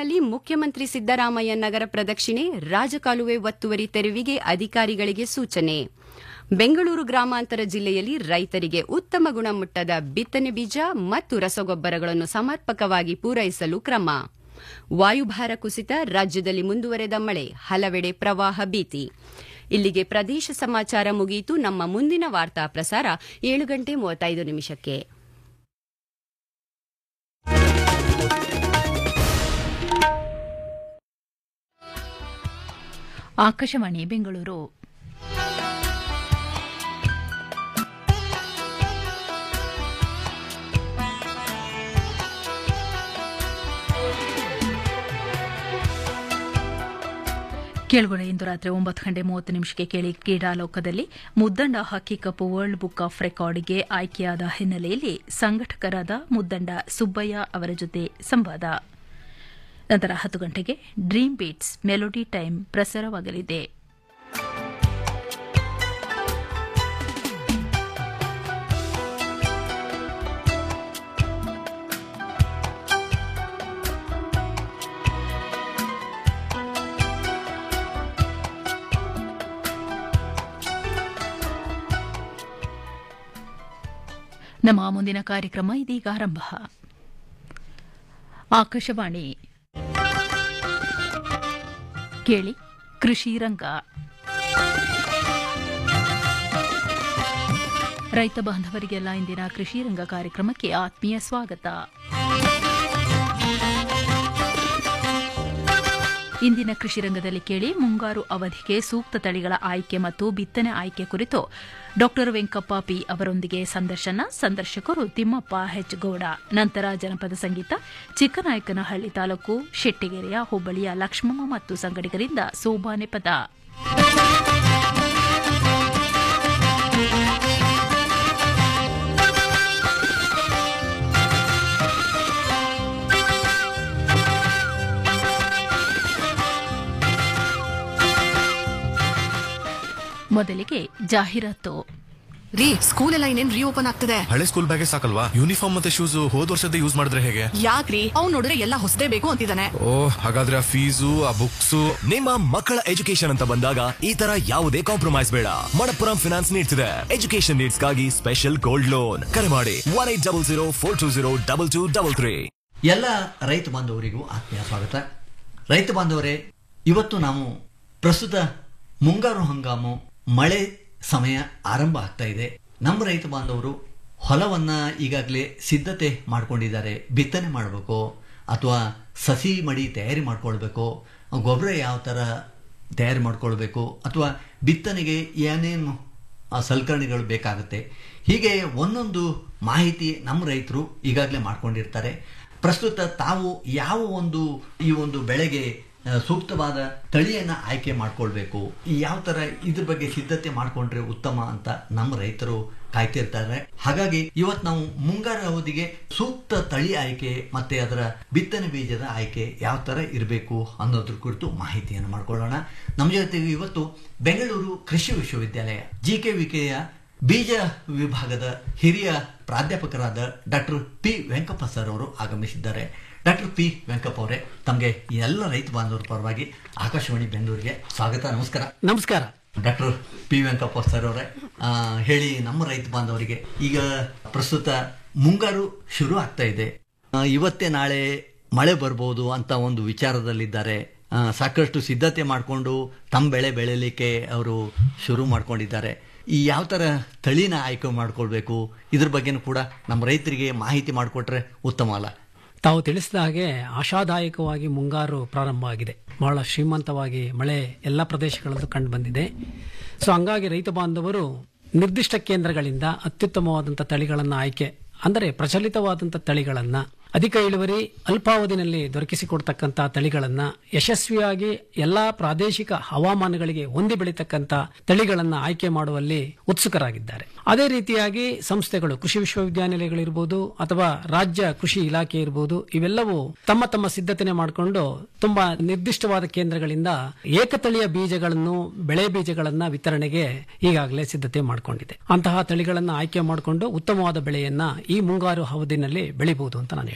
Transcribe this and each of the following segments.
ಬೆಂಗಳೂರಿನಲ್ಲಿ ಮುಖ್ಯಮಂತ್ರಿ ಸಿದ್ದರಾಮಯ್ಯ ನಗರ ಪ್ರದಕ್ಷಿಣೆ ರಾಜಕಾಲುವೆ ಒತ್ತುವರಿ ತೆರವಿಗೆ ಅಧಿಕಾರಿಗಳಿಗೆ ಸೂಚನೆ ಬೆಂಗಳೂರು ಗ್ರಾಮಾಂತರ ಜಿಲ್ಲೆಯಲ್ಲಿ ರೈತರಿಗೆ ಉತ್ತಮ ಗುಣಮಟ್ಟದ ಬಿತ್ತನೆ ಬೀಜ ಮತ್ತು ರಸಗೊಬ್ಬರಗಳನ್ನು ಸಮರ್ಪಕವಾಗಿ ಪೂರೈಸಲು ಕ್ರಮ ವಾಯುಭಾರ ಕುಸಿತ ರಾಜ್ಯದಲ್ಲಿ ಮುಂದುವರೆದ ಮಳೆ ಹಲವೆಡೆ ಪ್ರವಾಹ ಭೀತಿ ಇಲ್ಲಿಗೆ ಪ್ರದೇಶ ಸಮಾಚಾರ ಮುಗಿಯಿತು ನಮ್ಮ ಮುಂದಿನ ವಾರ್ತಾ ಪ್ರಸಾರ ಏಳು ಗಂಟೆ ಮೂವತ್ತೈದು ನಿಮಿಷಕ್ಕೆ ಆಕಾಶವಾಣಿ ಬೆಂಗಳೂರು ಕೇಳುಗಡೆ ಇಂದು ರಾತ್ರಿ ಒಂಬತ್ತು ಗಂಟೆ ಮೂವತ್ತು ನಿಮಿಷಕ್ಕೆ ಕೇಳಿ ಕ್ರೀಡಾಲೋಕದಲ್ಲಿ Muddanda hockey cup world book of ರೆಕಾರ್ಡ್ಗೆ ಆಯ್ಕೆಯಾದ ಹಿನ್ನೆಲೆಯಲ್ಲಿ ಸಂಘಟಕರಾದ ಮುದ್ದಂಡ ಸುಬ್ಬಯ್ಯ ಅವರ ಜೊತೆ ಸಂವಾದ ನಂತರ ಹತ್ತು ಗಂಟೆಗೆ ಡ್ರೀಮ್ ಬೀಟ್ಸ್ ಮೆಲೋಡಿ ಟೈಮ್ ಪ್ರಸಾರವಾಗಲಿದೆ ನಮ್ಮ ಮುಂದಿನ ಕಾರ್ಯಕ್ರಮ ಇದೀಗ ಆರಂಭ ಆಕಾಶವಾಣಿ ಕೇಳಿ ಕೃಷಿ ರಂಗ ರೈತ ಬಾಂಧವರಿಗೆಲ್ಲ ಇಂದಿನ ಕೃಷಿ ರಂಗ ಕಾರ್ಯಕ್ರಮಕ್ಕೆ ಆತ್ಮೀಯ ಸ್ವಾಗತ ಇಂದಿನ ಕೃಷಿ ರಂಗದಲ್ಲಿ ಕೇಳಿ ಮುಂಗಾರು ಅವಧಿಗೆ ಸೂಕ್ತ ತಳಿಗಳ ಆಯ್ಕೆ ಮತ್ತು ಬಿತ್ತನೆ ಆಯ್ಕೆ ಕುರಿತು ಡಾ ವೆಂಕಪ್ಪ ಪಿ ಅವರೊಂದಿಗೆ ಸಂದರ್ಶನ ಸಂದರ್ಶಕರು ತಿಮ್ಮಪ್ಪ ಹೆಚ್ ಗೌಡ ನಂತರ ಜನಪದ ಸಂಗೀತ ಚಿಕ್ಕನಾಯಕನಹಳ್ಳಿ ತಾಲೂಕು ಶೆಟ್ಟಿಗೆರೆಯ ಹೋಬಳಿಯ ಲಕ್ಷ್ಮಮ್ಮ ಮತ್ತು ಸಂಗಡಿಗರಿಂದ ಸೋಬಾನೆ ಪದ ಮೊದಲಿಗೆ ಜಾಹೀರಾತು ರೀ ಸ್ಕೂಲ್ ಎಲ್ಲ ಇನ್ನೇನ್ ರೀಓಪನ್ ಆಗ್ತಿದೆ ಹಳೆ ಸ್ಕೂಲ್ ಬ್ಯಾಗೇ ಸಾಕಲ್ವಾ ಯೂನಿಫಾರ್ಮ್ ಮತ್ತೆ ಶೂಸ್ ಹೋದ್ ವರ್ಷದ ಯೂಸ್ ಮಾಡಿದ್ರೆ ಹೇಗೆ ಯಾಕ್ರಿ ಅವ್ನ್ ನೋಡಿದ್ರೆ ಎಲ್ಲ ಹೊಸದೇ ಬೇಕು ಅಂತಿದ್ದಾನೆ ಓ ಹಾಗಾದ್ರೆ ಆ ಫೀಸು ಆ ಬುಕ್ಸ್ ನಿಮ್ಮ ಮಕ್ಕಳ ಎಜುಕೇಶನ್ ಅಂತ ಬಂದಾಗ ಈ ತರ ಯಾವುದೇ ಕಾಂಪ್ರಮೈಸ್ ಬೇಡ ಮಣಪ್ಪುರಂ ಫಿನಾನ್ಸ್ ನೀಡ್ತಿದೆ ಎಜುಕೇಶನ್ ನೀಡ್ಸ್ ಗಾಗಿ ಸ್ಪೆಷಲ್ ಗೋಲ್ಡ್ ಲೋನ್ ಕರೆ ಮಾಡಿ one eight double zero four two zero double two double three ಎಲ್ಲ ರೈತ ಬಾಂಧವರಿಗೂ ಆತ್ಮೀಯ ಸ್ವಾಗತ ರೈತ ಬಾಂಧವರೇ ಇವತ್ತು ನಾವು ಪ್ರಸ್ತುತ ಮುಂಗಾರು ಹಂಗಾಮು ಮಳೆ ಸಮಯ ಆರಂಭ ಆಗ್ತಾ ಇದೆ ನಮ್ಮ ರೈತ ಬಾಂಧವರು ಹೊಲವನ್ನ ಈಗಾಗಲೇ ಸಿದ್ಧತೆ ಮಾಡ್ಕೊಂಡಿದ್ದಾರೆ ಬಿತ್ತನೆ ಮಾಡಬೇಕು ಅಥವಾ ಸಸಿ ಮಡಿ ತಯಾರಿ ಮಾಡ್ಕೊಳ್ಬೇಕು ಗೊಬ್ಬರ ಯಾವ ಥರ ತಯಾರಿ ಮಾಡ್ಕೊಳ್ಬೇಕು ಅಥವಾ ಬಿತ್ತನೆಗೆ ಏನೇನು ಆ ಸಲಕರಣೆಗಳು ಬೇಕಾಗುತ್ತೆ ಹೀಗೆ ಒಂದೊಂದು ಮಾಹಿತಿ ನಮ್ಮ ರೈತರು ಈಗಾಗಲೇ ಮಾಡ್ಕೊಂಡಿರ್ತಾರೆ ಪ್ರಸ್ತುತ ತಾವು ಯಾವ ಒಂದು ಈ ಒಂದು ಬೆಳೆಗೆ ಆ, ಸೂಕ್ತವಾದ ತಳಿಯನ್ನ ಆಯ್ಕೆ ಮಾಡ್ಕೊಳ್ಬೇಕು ಈ ಯಾವ ತರ ಇದ್ರ ಬಗ್ಗೆ ಸಿದ್ಧತೆ ಮಾಡ್ಕೊಂಡ್ರೆ ಉತ್ತಮ ಅಂತ ನಮ್ಮ ರೈತರು ಕಾಯ್ತಿರ್ತಾರೆ ಹಾಗಾಗಿ ಇವತ್ತು ನಾವು ಮುಂಗಾರು ಅವಧಿಗೆ ಸೂಕ್ತ ತಳಿ ಆಯ್ಕೆ ಮತ್ತೆ ಅದರ ಬಿತ್ತನೆ ಬೀಜದ ಆಯ್ಕೆ ಯಾವ ತರ ಇರಬೇಕು ಅನ್ನೋದ್ರ ಕುರಿತು ಮಾಹಿತಿಯನ್ನು ಮಾಡ್ಕೊಳ್ಳೋಣ ನಮ್ಮ ಜೊತೆಗೆ ಇವತ್ತು ಬೆಂಗಳೂರು ಕೃಷಿ ವಿಶ್ವವಿದ್ಯಾಲಯ ಜಿ ಕೆ ವಿಕೆಯ ಬೀಜ ವಿಭಾಗದ ಹಿರಿಯ ಪ್ರಾಧ್ಯಾಪಕರಾದ ಡಾಕ್ಟರ್ ಪಿ ವೆಂಕಪ್ಪ ಸರ್ ಅವರು ಆಗಮಿಸಿದ್ದಾರೆ ಡಾಕ್ಟರ್ ಪಿ ವೆಂಕಪ್ಪ ಅವರೇ ತಮಗೆ ಎಲ್ಲ ರೈತ ಬಾಂಧವರ ಪರವಾಗಿ ಆಕಾಶವಾಣಿ ಬೆಂಗಳೂರಿಗೆ ಸ್ವಾಗತ ನಮಸ್ಕಾರ ನಮಸ್ಕಾರ ಡಾಕ್ಟರ್ ಪಿ ವೆಂಕಪ್ಪ ಸರ್ ಅವರೇ ಆ, ಹೇಳಿ ನಮ್ಮ ರೈತ ಬಾಂಧವರಿಗೆ ಈಗ ಪ್ರಸ್ತುತ ಮುಂಗಾರು ಶುರು ಆಗ್ತಾ ಇದೆ ಆ, ಇವತ್ತೇ ನಾಳೆ ಮಳೆ ಬರ್ಬೋದು ಅಂತ ಒಂದು ವಿಚಾರದಲ್ಲಿದ್ದಾರೆ ಆ, ಸಾಕಷ್ಟು ಸಿದ್ಧತೆ ಮಾಡಿಕೊಂಡು ತಮ್ಮ ಬೆಳೆ ಬೆಳೆಯಲಿಕ್ಕೆ ಅವರು ಶುರು ಮಾಡ್ಕೊಂಡಿದ್ದಾರೆ ಈ ಯಾವ ಥರ ತಳಿನ ಆಯ್ಕೆ ಮಾಡ್ಕೊಳ್ಬೇಕು ಇದ್ರ ಬಗ್ಗೆನೂ ಕೂಡ ನಮ್ಮ ರೈತರಿಗೆ ಮಾಹಿತಿ ಮಾಡಿಕೊಟ್ರೆ ಉತ್ತಮ ಅಲ್ಲ ತಾವು ತಿಳಿಸಿದ ಹಾಗೆ ಆಶಾದಾಯಕವಾಗಿ ಮುಂಗಾರು ಪ್ರಾರಂಭ ಆಗಿದೆ ಬಹಳ ಶ್ರೀಮಂತವಾಗಿ ಮಳೆ ಎಲ್ಲ ಪ್ರದೇಶಗಳಲ್ಲೂ ಕಂಡು ಬಂದಿದೆ ಸೊ ಹಂಗಾಗಿ ರೈತ ಬಾಂಧವರು ನಿರ್ದಿಷ್ಟ ಕೇಂದ್ರಗಳಿಂದ ಅತ್ಯುತ್ತಮವಾದಂಥ ತಳಿಗಳನ್ನು ಆಯ್ಕೆ ಅಂದರೆ ಪ್ರಚಲಿತವಾದಂಥ ತಳಿಗಳನ್ನು ಅಧಿಕ ಇಳುವರಿ ಅಲ್ಪಾವಧಿನಲ್ಲಿ ದೊರಕಿಸಿಕೊಡ್ತಕ್ಕಂಥ ತಳಿಗಳನ್ನು ಯಶಸ್ವಿಯಾಗಿ ಎಲ್ಲಾ ಪ್ರಾದೇಶಿಕ ಹವಾಮಾನಗಳಿಗೆ ಹೊಂದಿ ಬೆಳೀತಕ್ಕಂಥ ತಳಿಗಳನ್ನು ಆಯ್ಕೆ ಮಾಡುವಲ್ಲಿ ಉತ್ಸುಕರಾಗಿದ್ದಾರೆ ಅದೇ ರೀತಿಯಾಗಿ ಸಂಸ್ಥೆಗಳು ಕೃಷಿ ವಿಶ್ವವಿದ್ಯಾನಿಲಯಗಳಿರ್ಬೋದು ಅಥವಾ ರಾಜ್ಯ ಕೃಷಿ ಇಲಾಖೆ ಇರ್ಬೋದು ಇವೆಲ್ಲವೂ ತಮ್ಮ ತಮ್ಮ ಸಿದ್ಧತೆ ಮಾಡಿಕೊಂಡು ತುಂಬಾ ನಿರ್ದಿಷ್ಟವಾದ ಕೇಂದ್ರಗಳಿಂದ ಏಕತಳಿಯ ಬೀಜಗಳನ್ನು ಬೆಳೆ ಬೀಜಗಳನ್ನ ವಿತರಣೆಗೆ ಈಗಾಗಲೇ ಸಿದ್ಧತೆ ಮಾಡಿಕೊಂಡಿದೆ ಅಂತಹ ತಳಿಗಳನ್ನು ಆಯ್ಕೆ ಮಾಡಿಕೊಂಡು ಉತ್ತಮವಾದ ಬೆಳೆಯನ್ನ ಈ ಮುಂಗಾರು ಅವಧಿನಲ್ಲಿ ಬೆಳಿಬಹುದು ಅಂತ ನಾನು ಹೇಳ್ತೀನಿ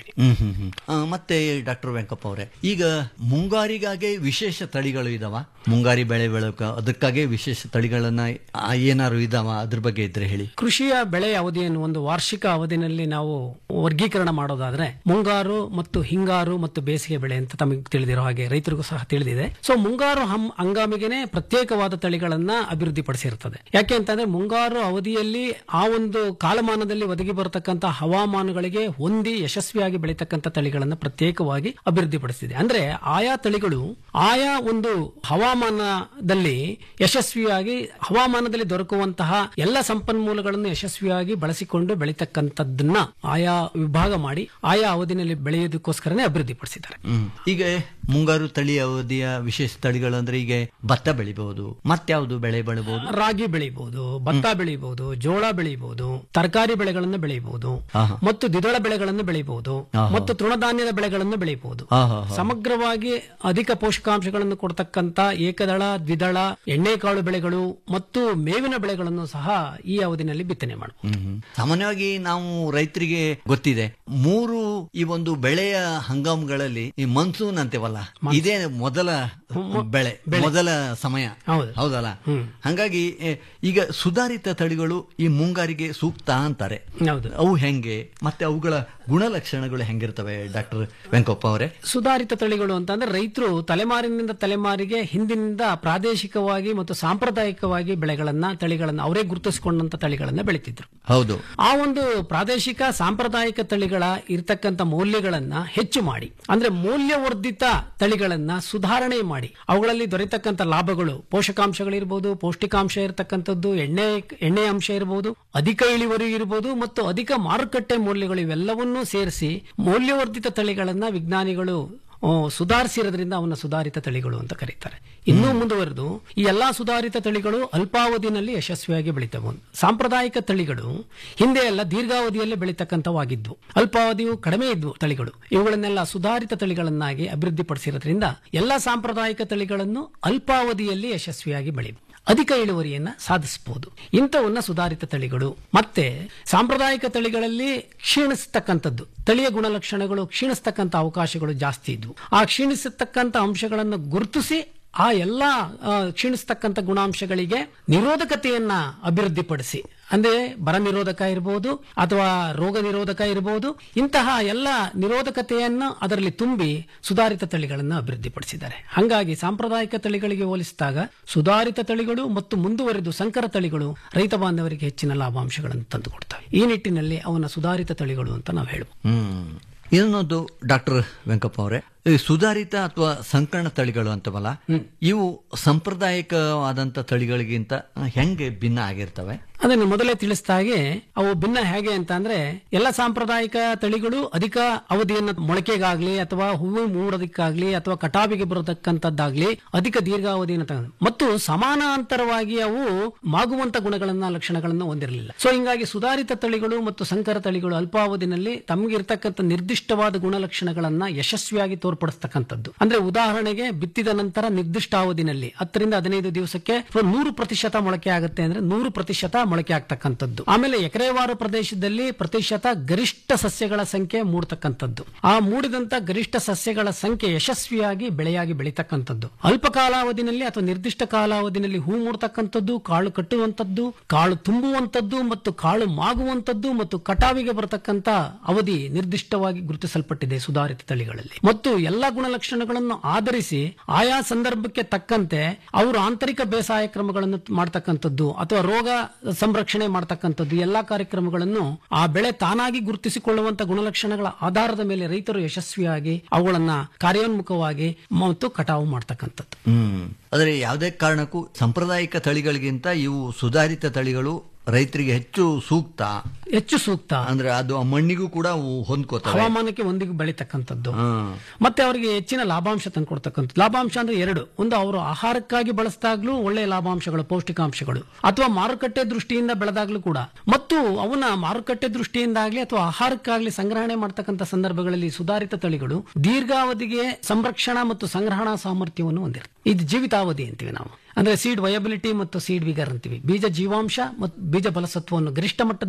ಮಾಡ್ತೀವಿ ಹ್ಮ್ ಹ್ಮ್ ಹ್ಮ್ ಆ, ಮತ್ತೆ ಡಾಕ್ಟರ್ ವೆಂಕಪ್ಪ ಅವರೇ ಈಗ ಮುಂಗಾರಿಗಾಗೆ ವಿಶೇಷ ತಳಿಗಳು ಇದಾವ ಮುಂಗಾರಿ ಬೆಳೆ ಬೆಳಕ ಅದಕ್ಕಾಗೆ ವಿಶೇಷ ತಳಿಗಳನ್ನ ಆ, ಏನಾದ್ರು ಇದಾವ ಅದ್ರ ಬಗ್ಗೆ ಇದ್ರೆ ಹೇಳಿ ಕೃಷಿಯ ಬೆಳೆ ಅವಧಿಯನ್ನು ಒಂದು ವಾರ್ಷಿಕ ಅವಧಿನಲ್ಲಿ ನಾವು ವರ್ಗೀಕರಣ ಮಾಡೋದಾದ್ರೆ ಮುಂಗಾರು ಮತ್ತು ಹಿಂಗಾರು ಮತ್ತು ಬೇಸಿಗೆ ಬೆಳೆ ಅಂತ ತಮಗೆ ತಿಳಿದಿರೋ ಹಾಗೆ ರೈತರಿಗೂ ಸಹ ತಿಳಿದಿದೆ ಸೊ ಮುಂಗಾರು ಹಂ ಹಂಗಾಮಿಗೆನೆ ಪ್ರತ್ಯೇಕವಾದ ತಳಿಗಳನ್ನ ಅಭಿವೃದ್ಧಿಪಡಿಸಿರ್ತದೆ ಯಾಕೆ ಅಂತಂದ್ರೆ ಮುಂಗಾರು ಅವಧಿಯಲ್ಲಿ ಆ ಒಂದು ಕಾಲಮಾನದಲ್ಲಿ ಒದಗಿ ಬರತಕ್ಕಂತ ಹವಾಮಾನಗಳಿಗೆ ಹೊಂದಿ ಯಶಸ್ವಿಯಾಗಿ ಬೆಳೀತಕ್ಕಂಥ ತಳಿಗಳನ್ನ ಪ್ರತ್ಯೇಕವಾಗಿ ಅಭಿವೃದ್ಧಿಪಡಿಸಿದೆ ಅಂದ್ರೆ ಆಯಾ ತಳಿಗಳು ಆಯಾ ಒಂದು ಹವಾಮಾನದಲ್ಲಿ ಯಶಸ್ವಿಯಾಗಿ ಹವಾಮಾನದಲ್ಲಿ ದೊರಕುವಂತಹ ಎಲ್ಲ ಸಂಪನ್ಮೂಲಗಳನ್ನು ಯಶಸ್ವಿಯಾಗಿ ಬಳಸಿಕೊಂಡು ಬೆಳೀತಕ್ಕಂಥದ್ದನ್ನ ಆಯಾ ವಿಭಾಗ ಮಾಡಿ ಆಯಾ ಅವಧಿನಲ್ಲಿ ಬೆಳೆಯೋದಕ್ಕೋಸ್ಕರನೇ ಅಭಿವೃದ್ಧಿಪಡಿಸಿದ್ದಾರೆ ಹ್ಮ್ ಈಗ ಮುಂಗಾರು ತಳಿ ಅವಧಿಯ ವಿಶೇಷ ತಳಿಗಳು ಅಂದ್ರೆ ಈಗ ಭತ್ತ ಬೆಳಿಬಹುದು ಮತ್ಯಾವುದು ಬೆಳೆ ಬೆಳಬಹುದು ರಾಗಿ ಬೆಳಿಬಹುದು ಭತ್ತ ಬೆಳಿಬಹುದು ಜೋಳ ಬೆಳಿಬಹುದು ತರಕಾರಿ ಬೆಳೆಗಳನ್ನು ಬೆಳಿಬಹುದು ಆಹಾ. ಮತ್ತು ದ್ವಿದಳ ಬೆಳೆಗಳನ್ನು ಬೆಳಿಬಹುದು ಆಹಾ. ಮತ್ತು ತೃಣಧಾನ್ಯದ ಬೆಳೆಗಳನ್ನು ಬೆಳಿಬಹುದು ಆಹಾ. ಸಮಗ್ರವಾಗಿ ಅಧಿಕ ಪೋಷಕಾಂಶಗಳನ್ನು ಕೊಡ್ತಕ್ಕಂತ ಏಕದಳ ದ್ವಿದಳ ಎಣ್ಣೆಕಾಳು ಬೆಳೆಗಳು ಮತ್ತು ಮೇವಿನ ಬೆಳೆಗಳನ್ನು ಸಹ ಈ ಅವಧಿನಲ್ಲಿ ಬಿತ್ತನೆ ಮಾಡಬಹುದು ಹ್ಮ್ ಹ್ಮ್. ಸಾಮಾನ್ಯವಾಗಿ ನಾವು ರೈತರಿಗೆ ಗೊತ್ತಿದೆ ಮೂರು ಈ ಒಂದು ಬೆಳೆಯ ಹಂಗಾಮಗಳಲ್ಲಿ ಈ ಮನ್ಸೂನ್ ಅಂತೀವಲ್ಲ ಇದೇ ಮೊದಲ ಬೆಳೆ ಮೊದಲ ಸಮಯ ಹೌದು. ಹೌದಲ್ಲ ಹಂಗಾಗಿ ಎ, ಈಗ ಸುಧಾರಿತ ತಳಿಗಳು ಈ ಮುಂಗಾರಿಗೆ ಸೂಕ್ತ ಅಂತಾರೆ ಹೌದು ಅವು ಹೆಂಗೆ ಮತ್ತೆ ಅವುಗಳ ಗುಣಲಕ್ಷಣಗಳು ಹೆಂಗಿರ್ತವೆ ಡಾಕ್ಟರ್ ವೆಂಕಪ್ಪ ಅವರೇ ಸುಧಾರಿತ ತಳಿಗಳು ಅಂತಂದ್ರೆ ರೈತರು ತಲೆಮಾರಿನಿಂದ ತಲೆಮಾರಿಗೆ ಹಿಂದಿನಿಂದ ಪ್ರಾದೇಶಿಕವಾಗಿ ಮತ್ತು ಸಾಂಪ್ರದಾಯಿಕವಾಗಿ ಬೆಳೆಗಳನ್ನ ತಳಿಗಳನ್ನ ಅವರೇ ಗುರುತಿಸಿಕೊಂಡಂತ ತಳಿಗಳನ್ನ ಬೆಳಿತಿದ್ರು ಹೌದು ಆ ಒಂದು ಪ್ರಾದೇಶಿಕ ಸಾಂಪ್ರದಾಯಿಕ ತಳಿಗಳ ಇರ್ತಕ್ಕಂಥ ಮೌಲ್ಯಗಳನ್ನ ಹೆಚ್ಚು ಮಾಡಿ ಅಂದ್ರೆ ಮೌಲ್ಯವರ್ಧಿತ ತಳಿಗಳನ್ನ ಸುಧಾರಣೆ ಮಾಡಿ ಅವುಗಳಲ್ಲಿ ದೊರೆತಕ್ಕಂಥ ಲಾಭಗಳು ಪೋಷಕಾಂಶಗಳಿರ್ಬೋದು ಪೌಷ್ಟಿಕಾಂಶ ಇರತಕ್ಕಂಥದ್ದು ಎಣ್ಣೆ ಎಣ್ಣೆ ಅಂಶ ಇರಬಹುದು ಅಧಿಕ ಇಳುವರಿ ಇರಬಹುದು ಮತ್ತು ಅಧಿಕ ಮಾರುಕಟ್ಟೆ ಮೌಲ್ಯಗಳು ಇವೆಲ್ಲವನ್ನೂ ಸೇರಿಸಿ ಮೌಲ್ಯವರ್ಧಿತ ತಳಿಗಳನ್ನ ವಿಜ್ಞಾನಿಗಳು ಆ, ಸುಧಾರಿಸಿರೋದ್ರಿಂದ ಅವನ್ನ ಸುಧಾರಿತ ತಳಿಗಳು ಅಂತ ಕರೀತಾರೆ ಇನ್ನೂ ಮುಂದುವರೆದು ಈ ಎಲ್ಲಾ ಸುಧಾರಿತ ತಳಿಗಳು ಅಲ್ಪಾವಧಿನಲ್ಲಿ ಯಶಸ್ವಿಯಾಗಿ ಬೆಳೀತವೆ ಸಾಂಪ್ರದಾಯಿಕ ತಳಿಗಳು ಹಿಂದೆ ಎಲ್ಲ ದೀರ್ಘಾವಧಿಯಲ್ಲಿ ಬೆಳೀತಕ್ಕಂಥವಾಗಿದ್ವು ಅಲ್ಪಾವಧಿಯು ಕಡಿಮೆ ಇದ್ವು ತಳಿಗಳು ಇವುಗಳನ್ನೆಲ್ಲ ಸುಧಾರಿತ ತಳಿಗಳನ್ನಾಗಿ ಅಭಿವೃದ್ಧಿಪಡಿಸಿರೋದ್ರಿಂದ ಎಲ್ಲಾ ಸಾಂಪ್ರದಾಯಿಕ ತಳಿಗಳನ್ನು ಅಲ್ಪಾವಧಿಯಲ್ಲಿ ಯಶಸ್ವಿಯಾಗಿ ಬೆಳೆಯಬಹುದು ಅಧಿಕ ಇಳುವರಿಯನ್ನ ಸಾಧಿಸಬಹುದು ಇಂಥವನ್ನ ಸುಧಾರಿತ ತಳಿಗಳು ಮತ್ತೆ ಸಾಂಪ್ರದಾಯಿಕ ತಳಿಗಳಲ್ಲಿ ಕ್ಷೀಣಿಸ್ತಕ್ಕಂಥದ್ದು ತಳಿಯ ಗುಣಲಕ್ಷಣಗಳು ಕ್ಷೀಣಿಸ್ತಕ್ಕಂಥ ಅವಕಾಶಗಳು ಜಾಸ್ತಿ ಇದ್ವು ಆ ಕ್ಷೀಣಿಸತಕ್ಕಂಥ ಅಂಶಗಳನ್ನು ಗುರುತಿಸಿ ಆ ಎಲ್ಲ ಆ, ಕ್ಷೀಣಿಸ್ತಕ್ಕಂಥ ಗುಣಾಂಶಗಳಿಗೆ ನಿರೋಧಕತೆಯನ್ನ ಅಭಿವೃದ್ಧಿಪಡಿಸಿ ಅಂದ್ರೆ ಬರ ನಿರೋಧಕ ಇರಬಹುದು ಅಥವಾ ರೋಗ ನಿರೋಧಕ ಇರಬಹುದು ಇಂತಹ ಎಲ್ಲ ನಿರೋಧಕತೆಯನ್ನು ಅದರಲ್ಲಿ ತುಂಬಿ ಸುಧಾರಿತ ತಳಿಗಳನ್ನು ಅಭಿವೃದ್ಧಿಪಡಿಸಿದ್ದಾರೆ ಹಾಗಾಗಿ ಸಾಂಪ್ರದಾಯಿಕ ತಳಿಗಳಿಗೆ ಹೋಲಿಸಿದಾಗ ಸುಧಾರಿತ ತಳಿಗಳು ಮತ್ತು ಮುಂದುವರೆದು ಸಂಕರ ತಳಿಗಳು ರೈತ ಬಾಂಧವರಿಗೆ ಹೆಚ್ಚಿನ ಲಾಭಾಂಶಗಳನ್ನು ತಂದುಕೊಡ್ತವೆ ಈ ನಿಟ್ಟಿನಲ್ಲಿ ಅವನ ಸುಧಾರಿತ ತಳಿಗಳು ಅಂತ ನಾವು ಹೇಳಬಹುದು ಹ್ಮ್ ಇನ್ನೊಂದು ಡಾಕ್ಟರ್ ವೆಂಕಪ್ಪ ಅವರೇ ಈ ಸುಧಾರಿತ ಅಥವಾ ಸಂಕರಣ ತಳಿಗಳು ಅಂತವಲ್ಲ ಇವು ಸಾಂಪ್ರದಾಯಿಕವಾದಂತ ತಳಿಗಳಿಗಿಂತ ಹೆಂಗೆ ಭಿನ್ನ ಆಗಿರ್ತವೆ ಅದನ್ನು ಮೊದಲೇ ತಿಳಿಸಿದ ಹಾಗೆ ಅವು ಭಿನ್ನ ಹೇಗೆ ಅಂತ ಅಂದ್ರೆ ಎಲ್ಲ ಸಾಂಪ್ರದಾಯಿಕ ತಳಿಗಳು ಅಧಿಕ ಅವಧಿಯನ್ನು ಮೊಳಕೆಗಾಗ್ಲಿ ಅಥವಾ ಹೂವು ಮೂಡೋದಕ್ಕಾಗ್ಲಿ ಅಥವಾ ಕಟಾವಿಗೆ ಬರತಕ್ಕಂಥದ್ದಾಗ್ಲಿ ಅಧಿಕ ದೀರ್ಘಾವಧಿಯನ್ನು ತಗೊಂಡು ಮತ್ತು ಸಮಾನಾಂತರವಾಗಿ ಅವು ಮಾಗುವಂತ ಗುಣಗಳನ್ನ ಲಕ್ಷಣಗಳನ್ನ ಹೊಂದಿರಲಿಲ್ಲ ಸೊ ಹಿಂಗಾಗಿ ಸುಧಾರಿತ ತಳಿಗಳು ಮತ್ತು ಸಂಕರ ತಳಿಗಳು ಅಲ್ಪಾವಧಿನಲ್ಲಿ ತಮಗಿರ್ತಕ್ಕಂಥ ನಿರ್ದಿಷ್ಟವಾದ ಗುಣಲಕ್ಷಣಗಳನ್ನ ಯಶಸ್ವಿಯಾಗಿ ತೋರ್ಪಡಿಸ್ತಕ್ಕಂಥದ್ದು ಅಂದ್ರೆ ಉದಾಹರಣೆಗೆ ಬಿತ್ತಿದ ನಂತರ ನಿರ್ದಿಷ್ಟ ಅವಧಿನಲ್ಲಿ ಹತ್ತರಿಂದ ಹದಿನೈದು ದಿವಸಕ್ಕೆ ನೂರು ಪ್ರತಿಶತ ಮೊಳಕೆ ಆಗುತ್ತೆ ಅಂದ್ರೆ ನೂರು ಪ್ರತಿಶತ ಮೊಳಕೆ ಆಗ್ತಕ್ಕಂಥದ್ದು ಆಮೇಲೆ ಎಕರೆವಾರು ಪ್ರದೇಶದಲ್ಲಿ ಪ್ರತಿಶತ ಗರಿಷ್ಠ ಸಸ್ಯಗಳ ಸಂಖ್ಯೆ ಮೂಡ್ತಕ್ಕಂಥದ್ದು ಆ ಮೂಡಿದಂತ ಗರಿಷ್ಠ ಸಸ್ಯಗಳ ಸಂಖ್ಯೆ ಯಶಸ್ವಿಯಾಗಿ ಬೆಳೆಯಾಗಿ ಬೆಳೀತಕ್ಕಂಥದ್ದು ಅಲ್ಪ ಕಾಲಾವಧಿನಲ್ಲಿ ಅಥವಾ ನಿರ್ದಿಷ್ಟ ಕಾಲಾವಧಿನಲ್ಲಿ ಹೂ ಮೂಡ್ತಕ್ಕಂಥದ್ದು ಕಾಳು ಕಟ್ಟುವಂತದ್ದು ಕಾಳು ತುಂಬುವಂತದ್ದು ಮತ್ತು ಕಾಳು ಮಾಗುವಂತದ್ದು ಮತ್ತು ಕಟಾವಿಗೆ ಬರತಕ್ಕಂತ ಅವಧಿ ನಿರ್ದಿಷ್ಟವಾಗಿ ಗುರುತಿಸಲ್ಪಟ್ಟಿದೆ ಸುಧಾರಿತ ತಳಿಗಳಲ್ಲಿ ಮತ್ತು ಎಲ್ಲಾ ಗುಣಲಕ್ಷಣಗಳನ್ನು ಆಧರಿಸಿ ಆಯಾ ಸಂದರ್ಭಕ್ಕೆ ತಕ್ಕಂತೆ ಅವರು ಆಂತರಿಕ ಬೇಸಾಯ ಕ್ರಮಗಳನ್ನು ಮಾಡ್ತಕ್ಕಂಥದ್ದು ಅಥವಾ ರೋಗ ಸಂರಕ್ಷಣೆ ಮಾಡ್ತಕ್ಕಂಥದ್ದು ಎಲ್ಲಾ ಕಾರ್ಯಕ್ರಮಗಳನ್ನು ಆ ಬೆಳೆ ತಾನಾಗಿ ಗುರುತಿಸಿಕೊಳ್ಳುವಂತ ಗುಣಲಕ್ಷಣಗಳ ಆಧಾರದ ಮೇಲೆ ರೈತರು ಯಶಸ್ವಿಯಾಗಿ ಅವುಗಳನ್ನ ಕಾರ್ಯೋನ್ಮುಖವಾಗಿ ಮತ್ತು ಕಟಾವು ಮಾಡ್ತಕ್ಕಂಥದ್ದು ಹ್ಮ್ ಆದರೆ ಯಾವುದೇ ಕಾರಣಕ್ಕೂ ಸಾಂಪ್ರದಾಯಿಕ ತಳಿಗಳಿಗಿಂತ ಇವು ಸುಧಾರಿತ ತಳಿಗಳು ರೈತರಿಗೆ ಹೆಚ್ಚು ಸೂಕ್ತ ಹೆಚ್ಚು ಸೂಕ್ತ ಅಂದ್ರೆ ಅದು ಆ ಮಣ್ಣಿಗೂ ಕೂಡ ಅವು ಹೊಂದ್ಕೋತವೆ ಹವಾಮಾನಕ್ಕೆ ಒಂದಿಗೆ ಬೆಳೀತಕ್ಕಂಥದ್ದು ಹ್ಮ್. ಮತ್ತೆ ಅವರಿಗೆ ಹೆಚ್ಚಿನ ಲಾಭಾಂಶ ತಂದ್ಕೊಡ್ತಕ್ಕಂಥದ್ದು ಲಾಭಾಂಶ ಅಂದ್ರೆ ಎರಡು ಒಂದು ಅವರು ಆಹಾರಕ್ಕಾಗಿ ಬಳಸಿದಾಗ್ಲೂ ಒಳ್ಳೆಯ ಲಾಭಾಂಶಗಳು ಪೌಷ್ಟಿಕಾಂಶಗಳು ಅಥವಾ ಮಾರುಕಟ್ಟೆ ದೃಷ್ಟಿಯಿಂದ ಬೆಳೆದಾಗ್ಲೂ ಕೂಡ ಮತ್ತು ಅವನ ಮಾರುಕಟ್ಟೆ ದೃಷ್ಟಿಯಿಂದಾಗ್ಲಿ ಅಥವಾ ಆಹಾರಕ್ಕಾಗ್ಲಿ ಸಂಗ್ರಹಣೆ ಮಾಡ್ತಕ್ಕಂಥ ಸಂದರ್ಭಗಳಲ್ಲಿ ಸುಧಾರಿತ ತಳಿಗಳು ದೀರ್ಘಾವಧಿಗೆ ಸಂರಕ್ಷಣಾ ಮತ್ತು ಸಂಗ್ರಹಣಾ ಸಾಮರ್ಥ್ಯವನ್ನು ಹೊಂದಿರುತ್ತೆ ಇದು ಜೀವಿತಾವಧಿ ಅಂತೀವಿ ನಾವು ಅಂದ್ರೆ ಸೀಡ್ ವಯಬಿಲಿಟಿ ಮತ್ತು ಸೀಡ್ ವಿಗರ್ ಅಂತೀವಿ ಬೀಜ ಜೀವಾಂಶ ಮತ್ತು ಬೀಜ ಬಲಸತ್ವವನ್ನು ಗರಿಷ್ಠ ಮಟ್ಟದಲ್ಲಿ ಹೊಂದಿರೋದ್ರಿಂದ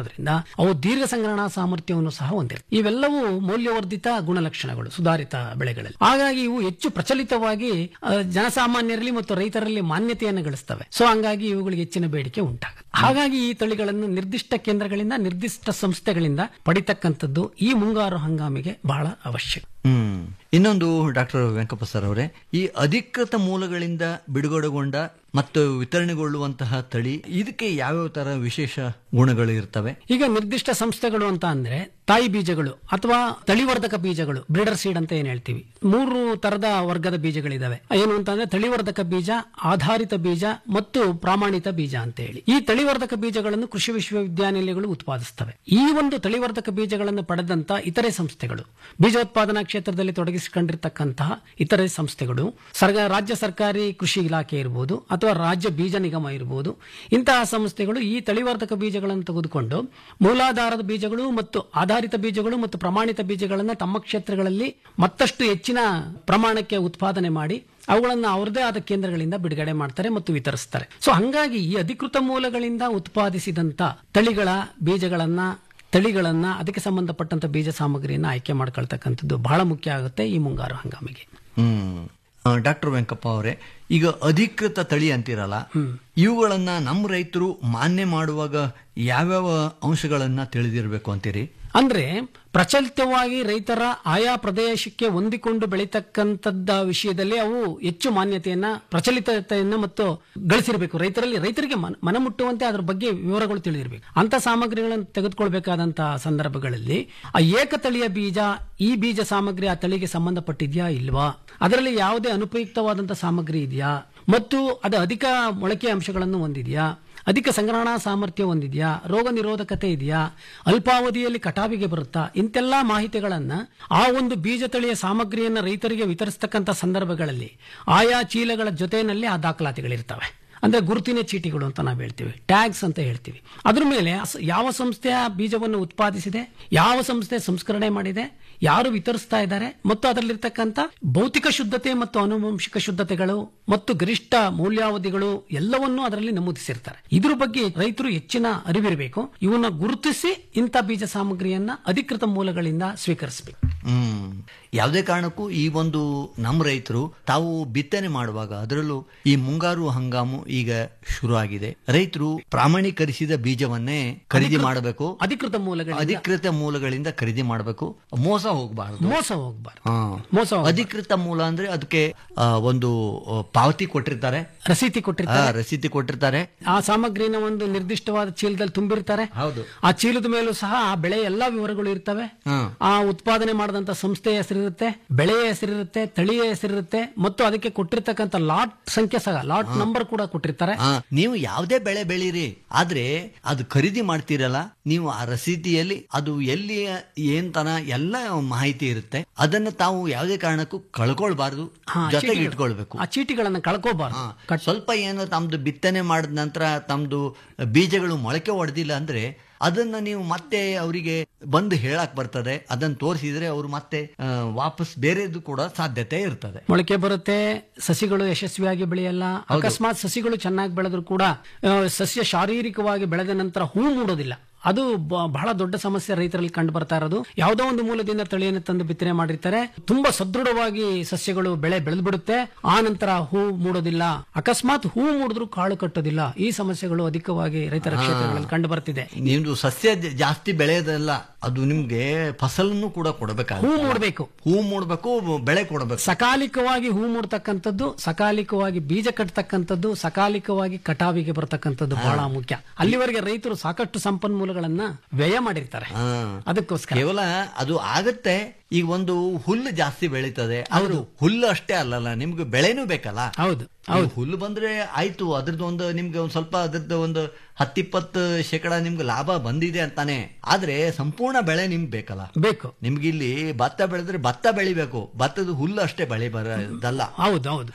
ಇರೋದ್ರಿಂದ ಅವು ದೀರ್ಘ ಸಂಗ್ರಹಣಾ ಸಾಮರ್ಥ್ಯವನ್ನು ಸಹ ಹೊಂದಿರ್ತವೆ ಇವೆಲ್ಲವೂ ಮೌಲ್ಯವರ್ಧಿತ ಗುಣಲಕ್ಷಣಗಳು ಸುಧಾರಿತ ಬೆಳೆಗಳಲ್ಲಿ ಹಾಗಾಗಿ ಇವು ಹೆಚ್ಚು ಪ್ರಚಲಿತವಾಗಿ ಆ, ಜನಸಾಮಾನ್ಯರಲ್ಲಿ ಮತ್ತು ರೈತರಲ್ಲಿ ಮಾನ್ಯತೆಯನ್ನು ಗಳಿಸ್ತವೆ ಸೊ ಹಂಗಾಗಿ ಇವುಗಳಿಗೆ ಹೆಚ್ಚಿನ ಬೇಡಿಕೆ ಉಂಟಾಗುತ್ತೆ ಹಾಗಾಗಿ ಈ ತಳಿಗಳನ್ನು ನಿರ್ದಿಷ್ಟ ಕೇಂದ್ರಗಳಿಂದ ನಿರ್ದಿಷ್ಟ ಸಂಸ್ಥೆಗಳಿಂದ ಪಡಿತಕ್ಕಂಥದ್ದು ಈ ಮುಂಗಾರು ಹಂಗಾಮಿಗೆ ಬಹಳ ಅವಶ್ಯಕ ಹ್ಮ್ ಇನ್ನೊಂದು ಡಾಕ್ಟರ್ ವೆಂಕಪ್ಪ ಸರ್ ಅವರೇ ಈ ಅಧಿಕೃತ ಮೂಲಗಳಿಂದ ಬಿಡುಗಡೆಗೊಂಡ ಮತ್ತು ವಿತರಣೆಗೊಳ್ಳುವಂತಹ ತಳಿ ಇದಕ್ಕೆ ಯಾವ್ಯಾವ ತರ ವಿಶೇಷ ಗುಣಗಳು ಇರ್ತವೆ ಈಗ ನಿರ್ದಿಷ್ಟ ಸಂಸ್ಥೆಗಳು ಅಂತ ಅಂದ್ರೆ ತಾಯಿ ಬೀಜಗಳು ಅಥವಾ ತಳಿವರ್ಧಕ ಬೀಜಗಳು ಬ್ರೀಡರ್ ಸೀಡ್ ಅಂತ ಏನ್ ಹೇಳ್ತೀವಿ ಮೂರು ತರದ ವರ್ಗದ ಬೀಜಗಳಿದಾವೆ ಏನು ಅಂತಂದ್ರೆ ತಳಿವರ್ಧಕ ಬೀಜ ಆಧಾರಿತ ಬೀಜ ಮತ್ತು ಪ್ರಾಮಾಣಿತ ಬೀಜ ಅಂತ ಹೇಳಿ ಈ ತಳಿವರ್ಧಕ ಬೀಜಗಳನ್ನು ಕೃಷಿ ವಿಶ್ವವಿದ್ಯಾನಿಲಯಗಳು ಉತ್ಪಾದಿಸ್ತವೆ ಈ ಒಂದು ತಳಿವರ್ಧಕ ಬೀಜಗಳನ್ನು ಪಡೆದಂತ ಇತರೆ ಸಂಸ್ಥೆಗಳು ಬೀಜೋತ್ಪಾದನಾ ಕ್ಷೇತ್ರದಲ್ಲಿ ತೊಡಗಿಸಿಕೊಂಡಿರ್ತಕ್ಕಂತಹ ಇತರೆ ಸಂಸ್ಥೆಗಳು ಸರ್ಗ ರಾಜ್ಯ ಸರ್ಕಾರಿ ಕೃಷಿ ಇಲಾಖೆ ಇರಬಹುದು ಅಥವಾ ರಾಜ್ಯ ಬೀಜ ನಿಗಮ ಇರಬಹುದು ಇಂತಹ ಸಂಸ್ಥೆಗಳು ಈ ತಳಿವರ್ಧಕ ಬೀಜಗಳನ್ನು ತೆಗೆದುಕೊಂಡು ಮೂಲಾಧಾರದ ಬೀಜಗಳು ಮತ್ತು ಆಧಾರಿತ ಬೀಜಗಳು ಮತ್ತು ಪ್ರಮಾಣಿತ ಬೀಜಗಳನ್ನು ತಮ್ಮ ಕ್ಷೇತ್ರಗಳಲ್ಲಿ ಮತ್ತಷ್ಟು ಹೆಚ್ಚಿನ ಪ್ರಮಾಣಕ್ಕೆ ಉತ್ಪಾದನೆ ಮಾಡಿ ಅವುಗಳನ್ನು ಅವರದೇ ಆದ ಕೇಂದ್ರಗಳಿಂದ ಬಿಡುಗಡೆ ಮಾಡ್ತಾರೆ ಮತ್ತು ವಿತರಿಸ್ತಾರೆ ಸೊ ಹಂಗಾಗಿ ಈ ಅಧಿಕೃತ ಮೂಲಗಳಿಂದ ಉತ್ಪಾದಿಸಿದಂತ ತಳಿಗಳ ಬೀಜಗಳನ್ನ ತಳಿಗಳನ್ನ ಅದಕ್ಕೆ ಸಂಬಂಧಪಟ್ಟಂತ ಬೀಜ ಸಾಮಗ್ರಿಯನ್ನ ಆಯ್ಕೆ ಮಾಡ್ಕೊಳ್ತಕ್ಕಂಥದ್ದು ಬಹಳ ಮುಖ್ಯ ಆಗುತ್ತೆ ಈ ಮುಂಗಾರು ಹಂಗಾಮಿಗೆ ಹ್ಮ್ ಡಾಕ್ಟರ್ ವೆಂಕಪ್ಪ ಅವರೇ ಈಗ ಅಧಿಕೃತ ತಳಿ ಅಂತಿರಲ್ಲ ಇವುಗಳನ್ನ ನಮ್ಮ ರೈತರು ಮಾನ್ಯ ಮಾಡುವಾಗ ಯಾವ್ಯಾವ ಅಂಶಗಳನ್ನ ತಿಳಿದಿರಬೇಕು ಅಂತೀರಿ ಅಂದ್ರೆ ಪ್ರಚಲಿತವಾಗಿ ರೈತರ ಆಯಾ ಪ್ರದೇಶಕ್ಕೆ ಹೊಂದಿಕೊಂಡು ಬೆಳೀತಕ್ಕಂಥದ್ದ ವಿಷಯದಲ್ಲಿ ಅವು ಹೆಚ್ಚು ಮಾನ್ಯತೆಯನ್ನ ಪ್ರಚಲಿತತೆಯನ್ನ ಮತ್ತು ಗಳಿಸಿರಬೇಕು ರೈತರಲ್ಲಿ ರೈತರಿಗೆ ಮನ- ಮನಮುಟ್ಟುವಂತೆ ಅದರ ಬಗ್ಗೆ ವಿವರಗಳು ತಿಳಿದಿರಬೇಕು ಅಂತ ಸಾಮಗ್ರಿಗಳನ್ನು ತೆಗೆದುಕೊಳ್ಬೇಕಾದಂತಹ ಸಂದರ್ಭಗಳಲ್ಲಿ ಆ ಏಕತಳಿಯ ಬೀಜ ಈ ಬೀಜ ಸಾಮಗ್ರಿ ಆ ತಳಿಗೆ ಸಂಬಂಧಪಟ್ಟಿದ್ಯಾ ಇಲ್ವಾ ಅದರಲ್ಲಿ ಯಾವುದೇ ಅನುಪಯುಕ್ತವಾದಂತಹ ಸಾಮಗ್ರಿ ಇದೆಯಾ ಮತ್ತು ಅದು ಅಧಿಕ ಮೊಳಕೆ ಅಂಶಗಳನ್ನು ಹೊಂದಿದೆಯಾ ಅಧಿಕ ಸಂಗ್ರಹಣಾ ಸಾಮರ್ಥ್ಯ ಹೊಂದಿದೆಯಾ ರೋಗ ನಿರೋಧಕತೆ ಇದೆಯಾ ಅಲ್ಪಾವಧಿಯಲ್ಲಿ ಕಟಾವಿಗೆ ಬರುತ್ತಾ ಇಂತೆಲ್ಲಾ ಮಾಹಿತಿಗಳನ್ನ ಆ ಒಂದು ಬೀಜ ತಳಿಯ ಸಾಮಗ್ರಿಯನ್ನು ರೈತರಿಗೆ ವಿತರಿಸತಕ್ಕಂಥ ಸಂದರ್ಭಗಳಲ್ಲಿ ಆಯಾ ಚೀಲಗಳ ಜೊತೆಯಲ್ಲಿ ಆ ದಾಖಲಾತಿಗಳಿರ್ತವೆ ಅಂದ್ರೆ ಗುರುತಿನ ಚೀಟಿಗಳು ಅಂತ ನಾವು ಹೇಳ್ತೀವಿ ಟ್ಯಾಗ್ಸ್ ಅಂತ ಹೇಳ್ತೀವಿ ಅದ್ರ ಮೇಲೆ ಅಸ್- ಯಾವ ಸಂಸ್ಥೆಯ ಬೀಜವನ್ನು ಉತ್ಪಾದಿಸಿದೆ ಯಾವ ಸಂಸ್ಥೆ ಸಂಸ್ಕರಣೆ ಮಾಡಿದೆ ಯಾರು ವಿತರಿಸ್ತಾ ಇದ್ದಾರೆ ಮತ್ತು ಅದರಲ್ಲಿರ್ತಕ್ಕಂಥ ಭೌತಿಕ ಶುದ್ಧತೆ ಮತ್ತು ಆನುವಂಶಿಕ ಶುದ್ಧತೆಗಳು ಮತ್ತು ಗರಿಷ್ಠ ಮೌಲ್ಯಾವಧಿಗಳು ಎಲ್ಲವನ್ನೂ ಅದರಲ್ಲಿ ನಮೂದಿಸಿರ್ತಾರೆ ಇದ್ರ ಬಗ್ಗೆ ರೈತರು ಹೆಚ್ಚಿನ ಅರಿವಿರಬೇಕು ಇವನ್ನ ಗುರುತಿಸಿ ಇಂಥ ಬೀಜ ಸಾಮಗ್ರಿಯನ್ನ ಅಧಿಕೃತ ಮೂಲಗಳಿಂದ ಸ್ವೀಕರಿಸಬೇಕು ಹ್ಮ್ ಯಾವುದೇ ಕಾರಣಕ್ಕೂ ಈ ಒಂದು ನಮ್ಮ ರೈತರು ತಾವು ಬಿತ್ತನೆ ಮಾಡುವಾಗ ಅದರಲ್ಲೂ ಈ ಮುಂಗಾರು ಹಂಗಾಮು ಈಗ ಶುರು ಆಗಿದೆ ರೈತರು ಪ್ರಾಮಾಣೀಕರಿಸಿದ ಬೀಜವನ್ನೇ ಖರೀದಿ ಮಾಡಬೇಕು ಅಧಿಕೃತ ಮೂಲಗಳಿಂದ ಅಧಿಕೃತ ಮೂಲಗಳಿಂದ ಖರೀದಿ ಮಾಡಬೇಕು ಮೋಸ ಹೋಗಬಾರದು ಮೋಸ ಹೋಗಬಾರ್ದು ಹಾ. ಮೋಸ ಹೋಗ್ಬಾರ್ದು. ಅಧಿಕೃತ ಮೂಲ ಅಂದ್ರೆ ಅದಕ್ಕೆ ಆ, ಒಂದು ಆ, ಪಾವತಿ ಕೊಟ್ಟಿರ್ತಾರೆ ರಸೀತಿ ಆ, ಕೊಟ್ಟಿರ್ತಾರೆ ರಸೀದಿ ಕೊಟ್ಟಿರ್ತಾರೆ ಆ ಸಾಮಗ್ರಿನ ಒಂದು ನಿರ್ದಿಷ್ಟವಾದ ಚೀಲದಲ್ಲಿ ತುಂಬಿರ್ತಾರೆ ಹೌದು. ಆ ಚೀಲದ ಮೇಲೂ ಸಹ ಆ ಬೆಳೆ ಎಲ್ಲಾ ವಿವರಗಳು ಇರ್ತವೆ ಹ್ಮ್. ಆ ಉತ್ಪಾದನೆ ಮಾಡಿದಂತ ಸಂಸ್ಥೆಯ ಹೆಸರಿರುತ್ತೆ ಬೆಳೆಯ ಹೆಸರಿರುತ್ತೆ ತಳಿಯ ಹೆಸರಿರುತ್ತೆ ಮತ್ತು ಅದಕ್ಕೆ ಕೊಟ್ಟಿರ್ತಕ್ಕಂಥ ಲಾಟ್ ಸಂಖ್ಯೆ ಸಹ ಲಾಟ್ ನಂಬರ್ ಕೂಡ ಕೊಟ್ಟಿರ್ತಾರೆ ಆ, ನೀವು ಯಾವುದೇ ಬೆಳೆ ಬೆಳೀರಿ ಆದ್ರೆ ಅದು ಖರೀದಿ ಮಾಡ್ತೀರಲ್ಲ ನೀವು ಆ ರಸೀದಿಯಲ್ಲಿ ಅದು ಎಲ್ಲಿ ಏನ್ ತನ ಎಲ್ಲ ಮಾಹಿತಿ ಇರುತ್ತೆ ಅದನ್ನ ತಾವು ಯಾವುದೇ ಕಾರಣಕ್ಕೂ ಕಳ್ಕೊಳ್ಬಾರ್ದು ಹಾ, ಜೊತೆಗೆ ಚೀಟಿಗಳು. ಇಟ್ಕೊಳ್ಬೇಕು ಆ ಚೀಟಿಗಳನ್ನ ಕಳ್ಕೋಬಾರ್ದು ಹಾ. ಸ್ವಲ್ಪ ಏನು ತಮ್ದು ಬಿತ್ತನೆ ಮಾಡಿದ ನಂತರ ತಮ್ದು ಬೀಜಗಳು ಮೊಳಕೆ ಹೊಡೆದಿಲ್ಲ ಅಂದ್ರೆ ಅದನ್ನ ನೀವು ಮತ್ತೆ ಅವರಿಗೆ ಬಂದು ಹೇಳಕ್ ಬರ್ತದೆ ಅದನ್ನ ತೋರಿಸಿದ್ರೆ ಅವರು ಮತ್ತೆ ಆ, ವಾಪಸ್ ಬೇರೆದು ಕೂಡ ಸಾಧ್ಯತೆ ಇರ್ತದೆ ಮೊಳಕೆ ಬರುತ್ತೆ ಸಸಿಗಳು ಯಶಸ್ವಿಯಾಗಿ ಬೆಳೆಯಲ್ಲ ಅಕಸ್ಮಾತ್ ಸಸಿಗಳು ಚೆನ್ನಾಗಿ ಬೆಳೆದ್ರು ಕೂಡ ಆ, ಸಸ್ಯ ಶಾರೀರಿಕವಾಗಿ ಬೆಳೆದ ನಂತರ ಹೂ ಮೂಡೋದಿಲ್ಲ ಅದು ಬ- ಬಹಳ ದೊಡ್ಡ ಸಮಸ್ಯೆ ರೈತರಲ್ಲಿ ಕಂಡು ಬರ್ತಾ ಇರೋದು ಯಾವುದೋ ಒಂದು ಮೂಲದಿಂದ ತಳಿಯನ್ನು ತಂದು ಬಿತ್ತನೆ ಮಾಡಿರ್ತಾರೆ ತುಂಬಾ ಸದೃಢವಾಗಿ ಸಸ್ಯಗಳು ಬೆಳೆ ಬೆಳೆದು ಬಿಡುತ್ತೆ ಆ ನಂತರ ಹೂ ಮೂಡೋದಿಲ್ಲ ಅಕಸ್ಮಾತ್ ಹೂ ಮೂಡಿದ್ರು ಕಾಳು ಕಟ್ಟೋದಿಲ್ಲ ಈ ಸಮಸ್ಯೆಗಳು ಅಧಿಕವಾಗಿ ರೈತರ ಕ್ಷೇತ್ರಗಳಲ್ಲಿ ಕಂಡು ಬರ್ತಿದೆ ನಿಮ್ದು ಸಸ್ಯ ಜ- ಜಾಸ್ತಿ ಬೆಳೆಯೋದಲ್ಲ ಅದು ನಿಮ್ಗೆ ಫಸಲನ್ನು ಕೂಡ ಹೂ ಕೊಡಬೇಕಾಗುತ್ತೆ ಮೂಡಬೇಕು ಹೂ ಮೂಡ್ಬೇಕು ಬೆಳೆ ಕೊಡಬೇಕು ಸಕಾಲಿಕವಾಗಿ ಹೂ ಮೂಡ್ತಕ್ಕಂಥದ್ದು ಸಕಾಲಿಕವಾಗಿ ಬೀಜ ಕಟ್ಟತಕ್ಕಂಥದ್ದು ಸಕಾಲಿಕವಾಗಿ ಕಟಾವಿಗೆ ಬರ್ತಕ್ಕಂಥದ್ದು ಬಹಳ ಮುಖ್ಯ ಅಲ್ಲಿವರೆಗೆ ರೈತರು ಸಾಕಷ್ಟು ಸಂಪನ್ಮೂಲಗಳನ್ನ ವ್ಯಯ ಮಾಡಿರ್ತಾರೆ ಹಾ. ಅದಕ್ಕೋಸ್ಕರ ಕೇವಲ ಅದು ಆಗತ್ತೆ ಈಗ ಒಂದು ಹುಲ್ಲು ಜಾಸ್ತಿ ಬೆಳೀತದೆ ಅದು ಹುಲ್ಲು ಅಷ್ಟೇ ಅಲ್ಲಲ್ಲ ನಿಮ್ಗೆ ಬೆಳೆನೂ ಬೇಕಲ್ಲ ಹೌದು ಈಗ ಹುಲ್ಲು ಬಂದ್ರೆ ಆಯ್ತು ಅದ್ರದ್ದು ಒಂದು ನಿಮ್ಗೆ ಒಂದ್ ಸ್ವಲ್ಪ ಅದ್ರದ್ದು ಒಂದು ಹತ್ತಿಪ್ಪತ್ತು ಶೇಕಡ ನಿಮ್ಗೆ ಲಾಭ ಬಂದಿದೆ ಅಂತಾನೆ ಆದ್ರೆ ಸಂಪೂರ್ಣ ಬೆಳೆ ನಿಮ್ಗೆ ಬೇಕಲ್ಲ ಬೇಕು ನಿಮ್ಗೆ ಇಲ್ಲಿ ಭತ್ತ ಬೆಳೆದ್ರೆ ಭತ್ತ ಬೆಳಿಬೇಕು ಭತ್ತದ ಹುಲ್ಲು ಅಷ್ಟೇ ಬೆಳೆ ಬರೋದಲ್ಲ ಹೌದು ಹೌದು ಹಾ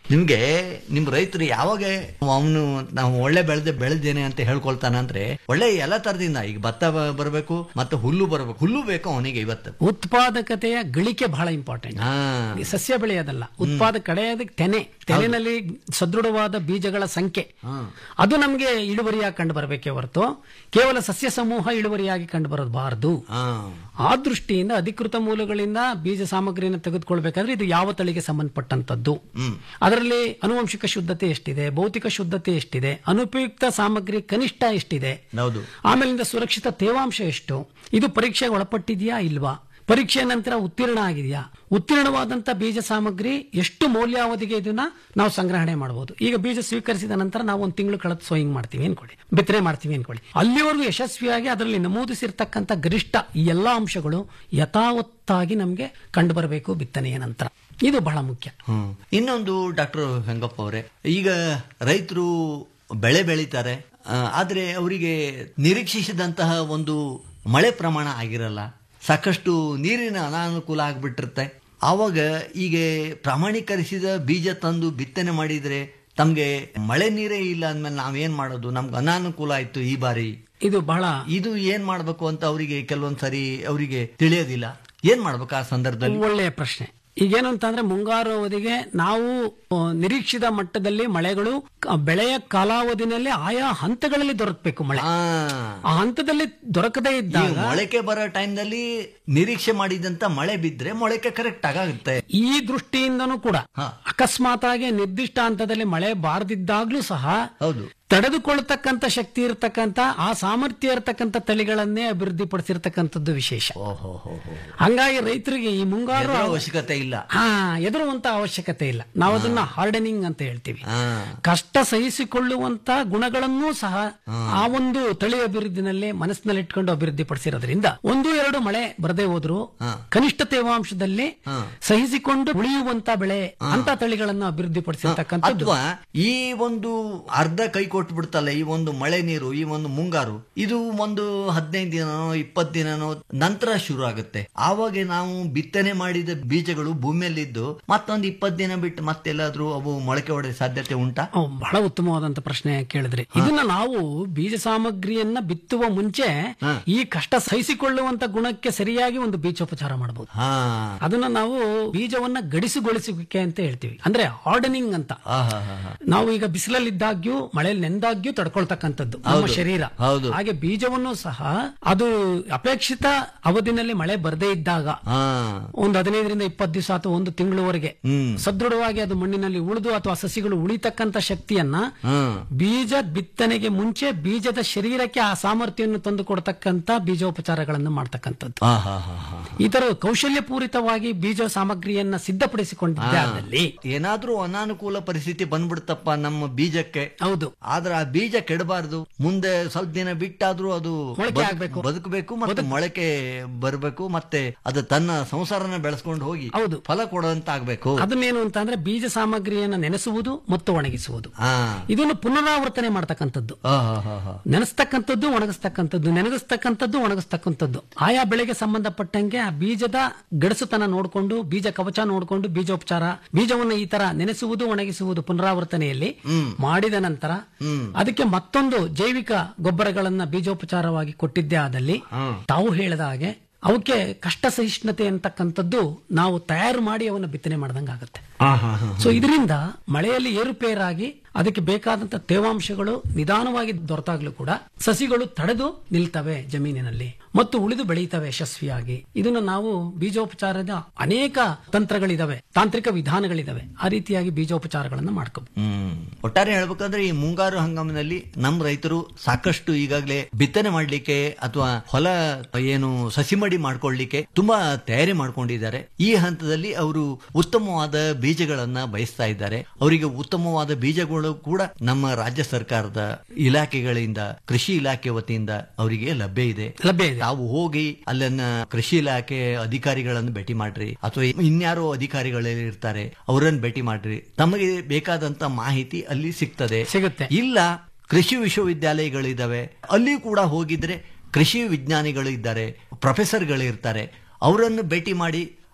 ನಿಮ್ಗೆ ನಿಮ್ ರೈತರು ಯಾವಾಗ ಅವನು ನಾವು ಒಳ್ಳೆ ಬೆಳೆದ ಬೆಳೆದೇನೆ ಅಂತ ಹೇಳ್ಕೊಳ್ತಾನ ಅಂದ್ರೆ ಒಳ್ಳೆ ಎಲ್ಲ ತರದಿಂದ ಈಗ ಭತ್ತ ಬ- ಬರ್ಬೇಕು ಮತ್ತೆ ಹುಲ್ಲು ಬರ್ಬೇಕು ಹುಲ್ಲು ಬೇಕು ಅವನಿಗೆ ಇವತ್ತು ಉತ್ಪಾದಕತೆಯ ಗಳಿಕೆ ಬಹಳ ಇಂಪಾರ್ಟೆಂಟ್ ಹಾ ಈ ಸಸ್ಯ ಬೆಳೆಯೋದಲ್ಲ ಉತ್ಪಾದಕ ಕಡೆಯದ ತೆನೆ ತೆನೆನಲ್ಲಿ ಸದೃಢವಾದ ಬೀಜಗಳ ಸಂಖ್ಯೆ ಅದು ನಮಗೆ ಇಳುವರಿಯಾಗಿ ಕಂಡು ಬರಬೇಕೇ ಹೊರತು ಕೇವಲ ಸಸ್ಯ ಸಮೂಹ ಇಳುವರಿಯಾಗಿ ಕಂಡು ಬರಬಾರದು ಹಾ ಆ ದೃಷ್ಟಿಯಿಂದ ಅಧಿಕೃತ ಮೂಲಗಳಿಂದ ಬೀಜ ಸಾಮಗ್ರಿಯನ್ನು ತೆಗೆದುಕೊಳ್ಬೇಕಾದ್ರೆ ಇದು ಯಾವ ತಳಿಗೆ ಸಂಬಂಧಪಟ್ಟಂತದ್ದು ಅದರಲ್ಲಿ ಅನುವಂಶಿಕ ಶುದ್ಧತೆ ಎಷ್ಟಿದೆ ಭೌತಿಕ ಶುದ್ಧತೆ ಎಷ್ಟಿದೆ ಅನುಪಯುಕ್ತ ಸಾಮಗ್ರಿ ಕನಿಷ್ಠ ಎಷ್ಟಿದೆ ಹೌದು ಆಮೇಲಿಂದ ಸುರಕ್ಷಿತ ತೇವಾಂಶ ಎಷ್ಟು ಇದು ಪರೀಕ್ಷೆಗೆ ಒಳಪಟ್ಟಿದೆಯಾ ಇಲ್ವಾ ಪರೀಕ್ಷೆ ನಂತರ ಉತ್ತೀರ್ಣ ಆಗಿದೆಯಾ ಉತ್ತೀರ್ಣವಾದಂತ ಬೀಜ ಸಾಮಗ್ರಿ ಎಷ್ಟು ಮೌಲ್ಯಾವಧಿಗೆ ಇದನ್ನ ನಾವು ಸಂಗ್ರಹಣೆ ಮಾಡಬಹುದು ಈಗ ಬೀಜ ಸ್ವೀಕರಿಸಿದ ನಂತರ ನಾವು ಒಂದು ತಿಂಗಳು ಕಳೆದು ಸೋಯಿಂಗ್ ಮಾಡ್ತೀವಿ ಅನ್ಕೊಳ್ಳಿ ಬಿತ್ತನೆ ಮಾಡ್ತೀವಿ ಅನ್ಕೊಳ್ಳಿ ಅಲ್ಲಿವರೆಗೂ ಯಶಸ್ವಿಯಾಗಿ ಅದರಲ್ಲಿ ನಮೂದಿಸಿರ್ತಕ್ಕಂಥ ಗರಿಷ್ಠ ಈ ಎಲ್ಲಾ ಅಂಶಗಳು ಯಥಾವತ್ತಾಗಿ ನಮಗೆ ಕಂಡು ಬರಬೇಕು ಬಿತ್ತನೆಯ ನಂತರ ಇದು ಬಹಳ ಮುಖ್ಯ ಹ್ಮ್ ಇನ್ನೊಂದು ಡಾಕ್ಟರ್ ಹೆಂಗಪ್ಪ ಅವರೇ ಈಗ ರೈತರು ಬೆಳೆ ಬೆಳೀತಾರೆ ಆ, ಆದ್ರೆ ಅವರಿಗೆ ನಿರೀಕ್ಷಿಸಿದಂತಹ ಒಂದು ಮಳೆ ಪ್ರಮಾಣ ಆಗಿರಲ್ಲ ಸಾಕಷ್ಟು ನೀರಿನ ಅನಾನುಕೂಲ ಆಗ್ಬಿಟ್ಟಿರುತ್ತೆ ಆವಾಗ ಈಗ ಪ್ರಾಮಾಣೀಕರಿಸಿದ ಬೀಜ ತಂದು ಬಿತ್ತನೆ ಮಾಡಿದ್ರೆ ತಮ್ಗೆ ಮಳೆ ನೀರೇ ಇಲ್ಲ ಅಂದ್ಮೇಲೆ ನಾವೇನ್ ಮಾಡೋದು ನಮ್ಗೆ ಅನಾನುಕೂಲ ಆಯ್ತು ಈ ಬಾರಿ ಇದು ಬಹಳ ಇದು ಏನ್ ಮಾಡ್ಬೇಕು ಅಂತ ಅವರಿಗೆ ಕೆಲವೊಂದ್ ಸರಿ ಅವರಿಗೆ ತಿಳಿಯೋದಿಲ್ಲ ಏನ್ ಮಾಡ್ಬೇಕು ಆ ಸಂದರ್ಭದಲ್ಲಿ ಒಳ್ಳೆಯ ಪ್ರಶ್ನೆ ಈಗೇನು ಅಂತಂದ್ರೆ ಮುಂಗಾರು ಅವಧಿಗೆ ನಾವು ಆ, ನಿರೀಕ್ಷಿತ ಮಟ್ಟದಲ್ಲಿ ಮಳೆಗಳು ಕ- ಬೆಳೆಯ ಕಾಲಾವಧಿನಲ್ಲಿ ಆಯಾ ಹಂತಗಳಲ್ಲಿ ದೊರಕಬೇಕು ಮಳೆ ಆ ಆ ಹಂತದಲ್ಲಿ ದೊರಕದೇ ಈ ಇದ್ದಾಗ ಮೊಳಕೆ ಬರೋ ಟೈಮ್ನಲ್ಲಿ ನಿರೀಕ್ಷೆ ಮಾಡಿದಂತ ಮಳೆ ಬಿದ್ರೆ ಮೊಳಕೆ ಕರೆಕ್ಟ್ ಆಗುತ್ತೆ ಈ ದೃಷ್ಟಿಯಿಂದನೂ ಕೂಡ ಹಾ. ಅಕಸ್ಮಾತ್ ಆಗಿ ನಿರ್ದಿಷ್ಟ ಹಂತದಲ್ಲಿ ಮಳೆ ಬಾರದಿದ್ದಾಗ್ಲೂ ಸಹ ಹೌದು ತಡೆದುಕೊಳ್ಳತಕ್ಕಂತ ಶಕ್ತಿ ಇರತಕ್ಕಂತ ಆ ಸಾಮರ್ಥ್ಯ ಇರತಕ್ಕಂತ ತಳಿಗಳನ್ನೇ ಅಭಿವೃದ್ಧಿಪಡಿಸಿರ್ತಕ್ಕಂಥದ್ದು ವಿಶೇಷ ಓಹೋ ಹೋ ಹೋ ಹಂಗಾಗಿ ರೈತರಿಗೆ ಈ ಮುಂಗಾರು ಎದುರೋ ಅವಶ್ಯಕತೆ ಇಲ್ಲ ಹಾ ಎದುರುವಂತ ಅವಶ್ಯಕತೆ ಇಲ್ಲ ನಾವು ಅದನ್ನ ಹಾರ್ಡನಿಂಗ್ ಅಂತ ಹೇಳ್ತೀವಿ ಹಾ ಕಷ್ಟ ಸಹಿಸಿಕೊಳ್ಳುವಂತ ಗುಣಗಳನ್ನೂ ಸಹ ಆ ಒಂದು ತಳಿ ಅಭಿವೃದ್ಧಿನಲ್ಲಿ ಮನಸ್ಸಿನಲ್ಲಿ ಇಟ್ಕೊಂಡು ಅಭಿವೃದ್ಧಿ ಪಡಿಸಿರೋದ್ರಿಂದ ಒಂದು ಎರಡು ಮಳೆ ಬರದೇ ಹೋದ್ರು ಕನಿಷ್ಠ ತೇವಾಂಶದಲ್ಲಿ ಸಹಿಸಿಕೊಂಡು ಉಳಿಯುವಂತ ಬೆಳೆ ಅಂತ ತಳಿಗಳನ್ನು ಅಭಿವೃದ್ಧಿ ಪಡಿಸಿರ್ತಕ್ಕಂಥದ್ದು ಅಥವಾ ಈ ಒಂದು ಅರ್ಧ ಕೈ ಕೊಟ್ಟು ಬಿಡ್ತಲ್ಲ ಈ ಒಂದು ಮಳೆ ನೀರು ಈ ಒಂದು ಮುಂಗಾರು ಇದು ಒಂದು ಹದಿನೈದು ದಿನನೋ ಇಪ್ಪತ್ತು ದಿನನೋ ನಂತರ ಶುರು ಆಗುತ್ತೆ ಆವಾಗ ನಾವು ಬಿತ್ತನೆ ಮಾಡಿದ ಬೀಜಗಳು ಭೂಮಿಯಲ್ಲಿದ್ದು ಮತ್ತೊಂದು ಇಪ್ಪತ್ತು ದಿನ ಬಿಟ್ಟು ಮತ್ತೆಲ್ಲಾದ್ರೂ ಅವು ಮೊಳಕೆ ಹೊಡೆದ ಸಾಧ್ಯತೆ ಉಂಟಾ ಓ, ಬಹಳ ಉತ್ತಮವಾದಂತ ಪ್ರಶ್ನೆ ಕೇಳಿದ್ರಿ ಇದನ್ನ ನಾವು ಬೀಜ ಸಾಮಗ್ರಿಯನ್ನ ಬಿತ್ತುವ ಮುಂಚೆ ಈ ಕಷ್ಟ ಸಹಿಸಿಕೊಳ್ಳುವಂತ ಗುಣಕ್ಕೆ ಸರಿಯಾಗಿ ಒಂದು ಬೀಜೋಪಚಾರ ಮಾಡಬಹುದು ಹಾ ಅದನ್ನ ನಾವು ಬೀಜವನ್ನ ಗಡಿಸುಗೊಳಿಸುವಿಕೆ ಅಂತ ಹೇಳ್ತೀವಿ ಅಂದ್ರೆ ಹಾರ್ಡನಿಂಗ್ ಅಂತ ಆಹಾ, ಹಾ, ಹಾ. ನಾವು ಈಗ ಬಿಸಿಲಲ್ಲಿದ್ದಾಗ್ಯೂ ಮಳೆಯಲ್ಲಿ ನೆಂದಾಗ್ಯೂ ತಡ್ಕೊಳ್ತಕ್ಕಂಥದ್ದು ನಮ್ಮ ಹೌದು. ಶರೀರ ಹೌದು. ಹಾಗೆ ಬೀಜವನ್ನು ಸಹ ಅದು ಅಪೇಕ್ಷಿತ ಅವಧಿನಲ್ಲಿ ಮಳೆ ಬರದೇ ಇದ್ದಾಗ ಹಾ ಒಂದು ಹದಿನೈದರಿಂದ ಇಪ್ಪತ್ತು ದಿವಸ ಅಥವಾ ಒಂದು ತಿಂಗಳವರೆಗೆ ಹ್ಮ್. ಸದೃಢವಾಗಿ ಅದು ಮಣ್ಣಿನಲ್ಲಿ ಉಳಿದು ಅಥವಾ ಸಸಿಗಳು ಉಳಿತಕ್ಕಂತ ಶಕ್ತಿಯನ್ನ ಹ್ಮ್ ಬೀಜ ಬಿತ್ತನೆಗೆ ಮುಂಚೆ ಬೀಜದ ಶರೀರಕ್ಕೆ ಆ ಸಾಮರ್ಥ್ಯವನ್ನು ತಂದು ಕೊಡ್ತಕ್ಕಂತ ಬೀಜೋಪಚಾರಗಳನ್ನು ಮಾಡ್ತಕ್ಕಂಥದ್ದು ಹಾ ಹಾ ಹಾ ಹಾ ಈ ತರ ಕೌಶಲ್ಯಪೂರಿತವಾಗಿ ಬೀಜ ಸಾಮಗ್ರಿಯನ್ನ ಸಿದ್ಧಪಡಿಸಿಕೊಂಡಿದ್ದಾದಲ್ಲಿ ಏನಾದ್ರೂ ಅನಾನುಕೂಲ ಪರಿಸ್ಥಿತಿ ಬಂದ್ಬಿಡ್ತಪ್ಪ ನಮ್ಮ ಬೀಜಕ್ಕೆ ಹೌದು ಆದ್ರೆ ಆ ಬೀಜ ಕೆಡಬಾರ್ದು ಮುಂದೆ ಸ್ವಲ್ಪ ದಿನ ಬಿಟ್ಟಾದ್ರೂ ಅದು ಮೊಳಕೆ ಬದುಕ್- ಆಗ್ಬೇಕು. ಬದುಕಬೇಕು ಮತ್ತೆ ಮೊಳಕೆ ಬರಬೇಕು ಮತ್ತೆ ಅದು ತನ್ನ ಸಂಸಾರನ ಬೆಳೆಸ್ಕೊಂಡು ಹೋಗಿ ಹೌದು. ಫಲ ಕೊಡುವಂತ ಆಗ್ಬೇಕು ಅದನ್ನೇನು ಅಂತ ಅಂದ್ರೆ ಬೀಜ ಸಾಮಗ್ರಿಯನ್ನ ನೆನೆಸುವುದು ಮತ್ತು ಒಣಗಿಸುವುದು ಹಾ ಇದನ್ನು ಪುನರಾವರ್ತನೆ ಮಾಡ್ತಕ್ಕಂಥದ್ದು ಆ, ಹಾ, ಹಾ, ಹಾ. ನೆನೆಸ್ತಕ್ಕಂಥದ್ದು ಒಣಗಿಸ್ತಕ್ಕಂಥದ್ದು ನೆನಗಿಸ್ತಕ್ಕಂಥದ್ದು ಒಣಗಿಸ್ತಕ್ಕಂಥದ್ದು ಆಯಾ ಬೆಳೆಗೆ ಸಂಬಂಧಪಟ್ಟಂಗೆ ಆ ಬೀಜದ ಗಡಸುತನ ನೋಡಿಕೊಂಡು ಬೀಜ ಕವಚ ನೋಡಿಕೊಂಡು ಬೀಜೋಪಚಾರ ಬೀಜವನ್ನು ಈ ತರ ನೆನೆಸುವುದು ಒಣಗಿಸುವುದು ಪುನರಾವರ್ತನೆಯಲ್ಲಿ ಮಾಡಿದ ನಂತರ ಅದಕ್ಕೆ ಮತ್ತೊಂದು ಜೈವಿಕ ಗೊಬ್ಬರಗಳನ್ನ ಬೀಜೋಪಚಾರವಾಗಿ ಕೊಟ್ಟಿದ್ದೇ ಆದಲ್ಲಿ ತಾವು ಹೇಳಿದ ಹಾಗೆ ಅವಕ್ಕೆ ಕಷ್ಟ ಸಹಿಷ್ಣುತೆ ಅಂತಕ್ಕಂಥದ್ದು ನಾವು ತಯಾರು ಮಾಡಿ ಅವನ್ನ ಬಿತ್ತನೆ ಮಾಡ್ದಂಗೆ ಆಗುತ್ತೆ ಆ, ಹಾ, ಹಾ. ಸೊ ಇದರಿಂದ ಮಳೆಯಲ್ಲಿ ಏರುಪೇರಾಗಿ ಅದಕ್ಕೆ ಬೇಕಾದಂತ ತೇವಾಂಶಗಳು ನಿಧಾನವಾಗಿ ದೊರೆತಾಗ್ಲೂ ಕೂಡ ಸಸಿಗಳು ತಡೆದು ನಿಲ್ತವೆ ಜಮೀನಿನಲ್ಲಿ ಮತ್ತು ಉಳಿದು ಬೆಳೀತವೆ ಯಶಸ್ವಿಯಾಗಿ ಇದನ್ನು ನಾವು ಬೀಜೋಪಚಾರದ ಅನೇಕ ತಂತ್ರಗಳಿದಾವೆ ತಾಂತ್ರಿಕ ವಿಧಾನಗಳಿದಾವೆ ಆ ರೀತಿಯಾಗಿ ಬೀಜೋಪಚಾರಗಳನ್ನು ಮಾಡ್ಕೋಬಹುದು ಹ್ಮ್ ಒಟ್ಟಾರೆ ಹೇಳ್ಬೇಕಂದ್ರೆ ಈ ಮುಂಗಾರು ಹಂಗಾಮಿನಲ್ಲಿ ನಮ್ಮ ರೈತರು ಸಾಕಷ್ಟು ಈಗಾಗಲೇ ಬಿತ್ತನೆ ಮಾಡ್ಲಿಕ್ಕೆ ಅಥವಾ ಹೊಲ ಏನು ಸಸಿಮಡಿ ಮಾಡ್ಕೊಳ್ಳಿಕ್ಕೆ ತುಂಬಾ ತಯಾರಿ ಮಾಡ್ಕೊಂಡಿದ್ದಾರೆ ಈ ಹಂತದಲ್ಲಿ ಅವರು ಉತ್ತಮವಾದ ಬೀಜಗಳನ್ನ ಬಯಸ್ತಾ ಇದ್ದಾರೆ ಅವರಿಗೆ ಉತ್ತಮವಾದ ಬೀಜಗಳು ಕೂಡ ನಮ್ಮ ರಾಜ್ಯ ಸರ್ಕಾರದ ಇಲಾಖೆಗಳಿಂದ ಕೃಷಿ ಇಲಾಖೆ ವತಿಯಿಂದ ಅವರಿಗೆ ಲಭ್ಯ ಇದೆ ಲಭ್ಯ ಇದೆ ತಾವು ಹೋಗಿ ಅಲ್ಲನ್ನ ಕೃಷಿ ಇಲಾಖೆ ಅಧಿಕಾರಿಗಳನ್ನು ಭೇಟಿ ಮಾಡ್ರಿ ಅಥವಾ ಇನ್ಯಾರೋ ಅಧಿಕಾರಿಗಳು ಇರ್ತಾರೆ ಅವರನ್ನು ಭೇಟಿ ಮಾಡ್ರಿ ತಮಗೆ ಬೇಕಾದಂತ ಮಾಹಿತಿ ಅಲ್ಲಿ ಸಿಗ್ತದೆ ಸಿಗುತ್ತೆ. ಇಲ್ಲ ಕೃಷಿ ವಿಶ್ವವಿದ್ಯಾಲಯಗಳಿದಾವೆ ಅಲ್ಲಿ ಕೂಡ ಹೋಗಿದ್ರೆ ಕೃಷಿ ವಿಜ್ಞಾನಿಗಳು ಇದ್ದಾರೆ ಪ್ರೊಫೆಸರ್ಗಳು ಇರ್ತಾರೆ ಅವರನ್ನು ಭೇಟಿ ಮಾಡಿ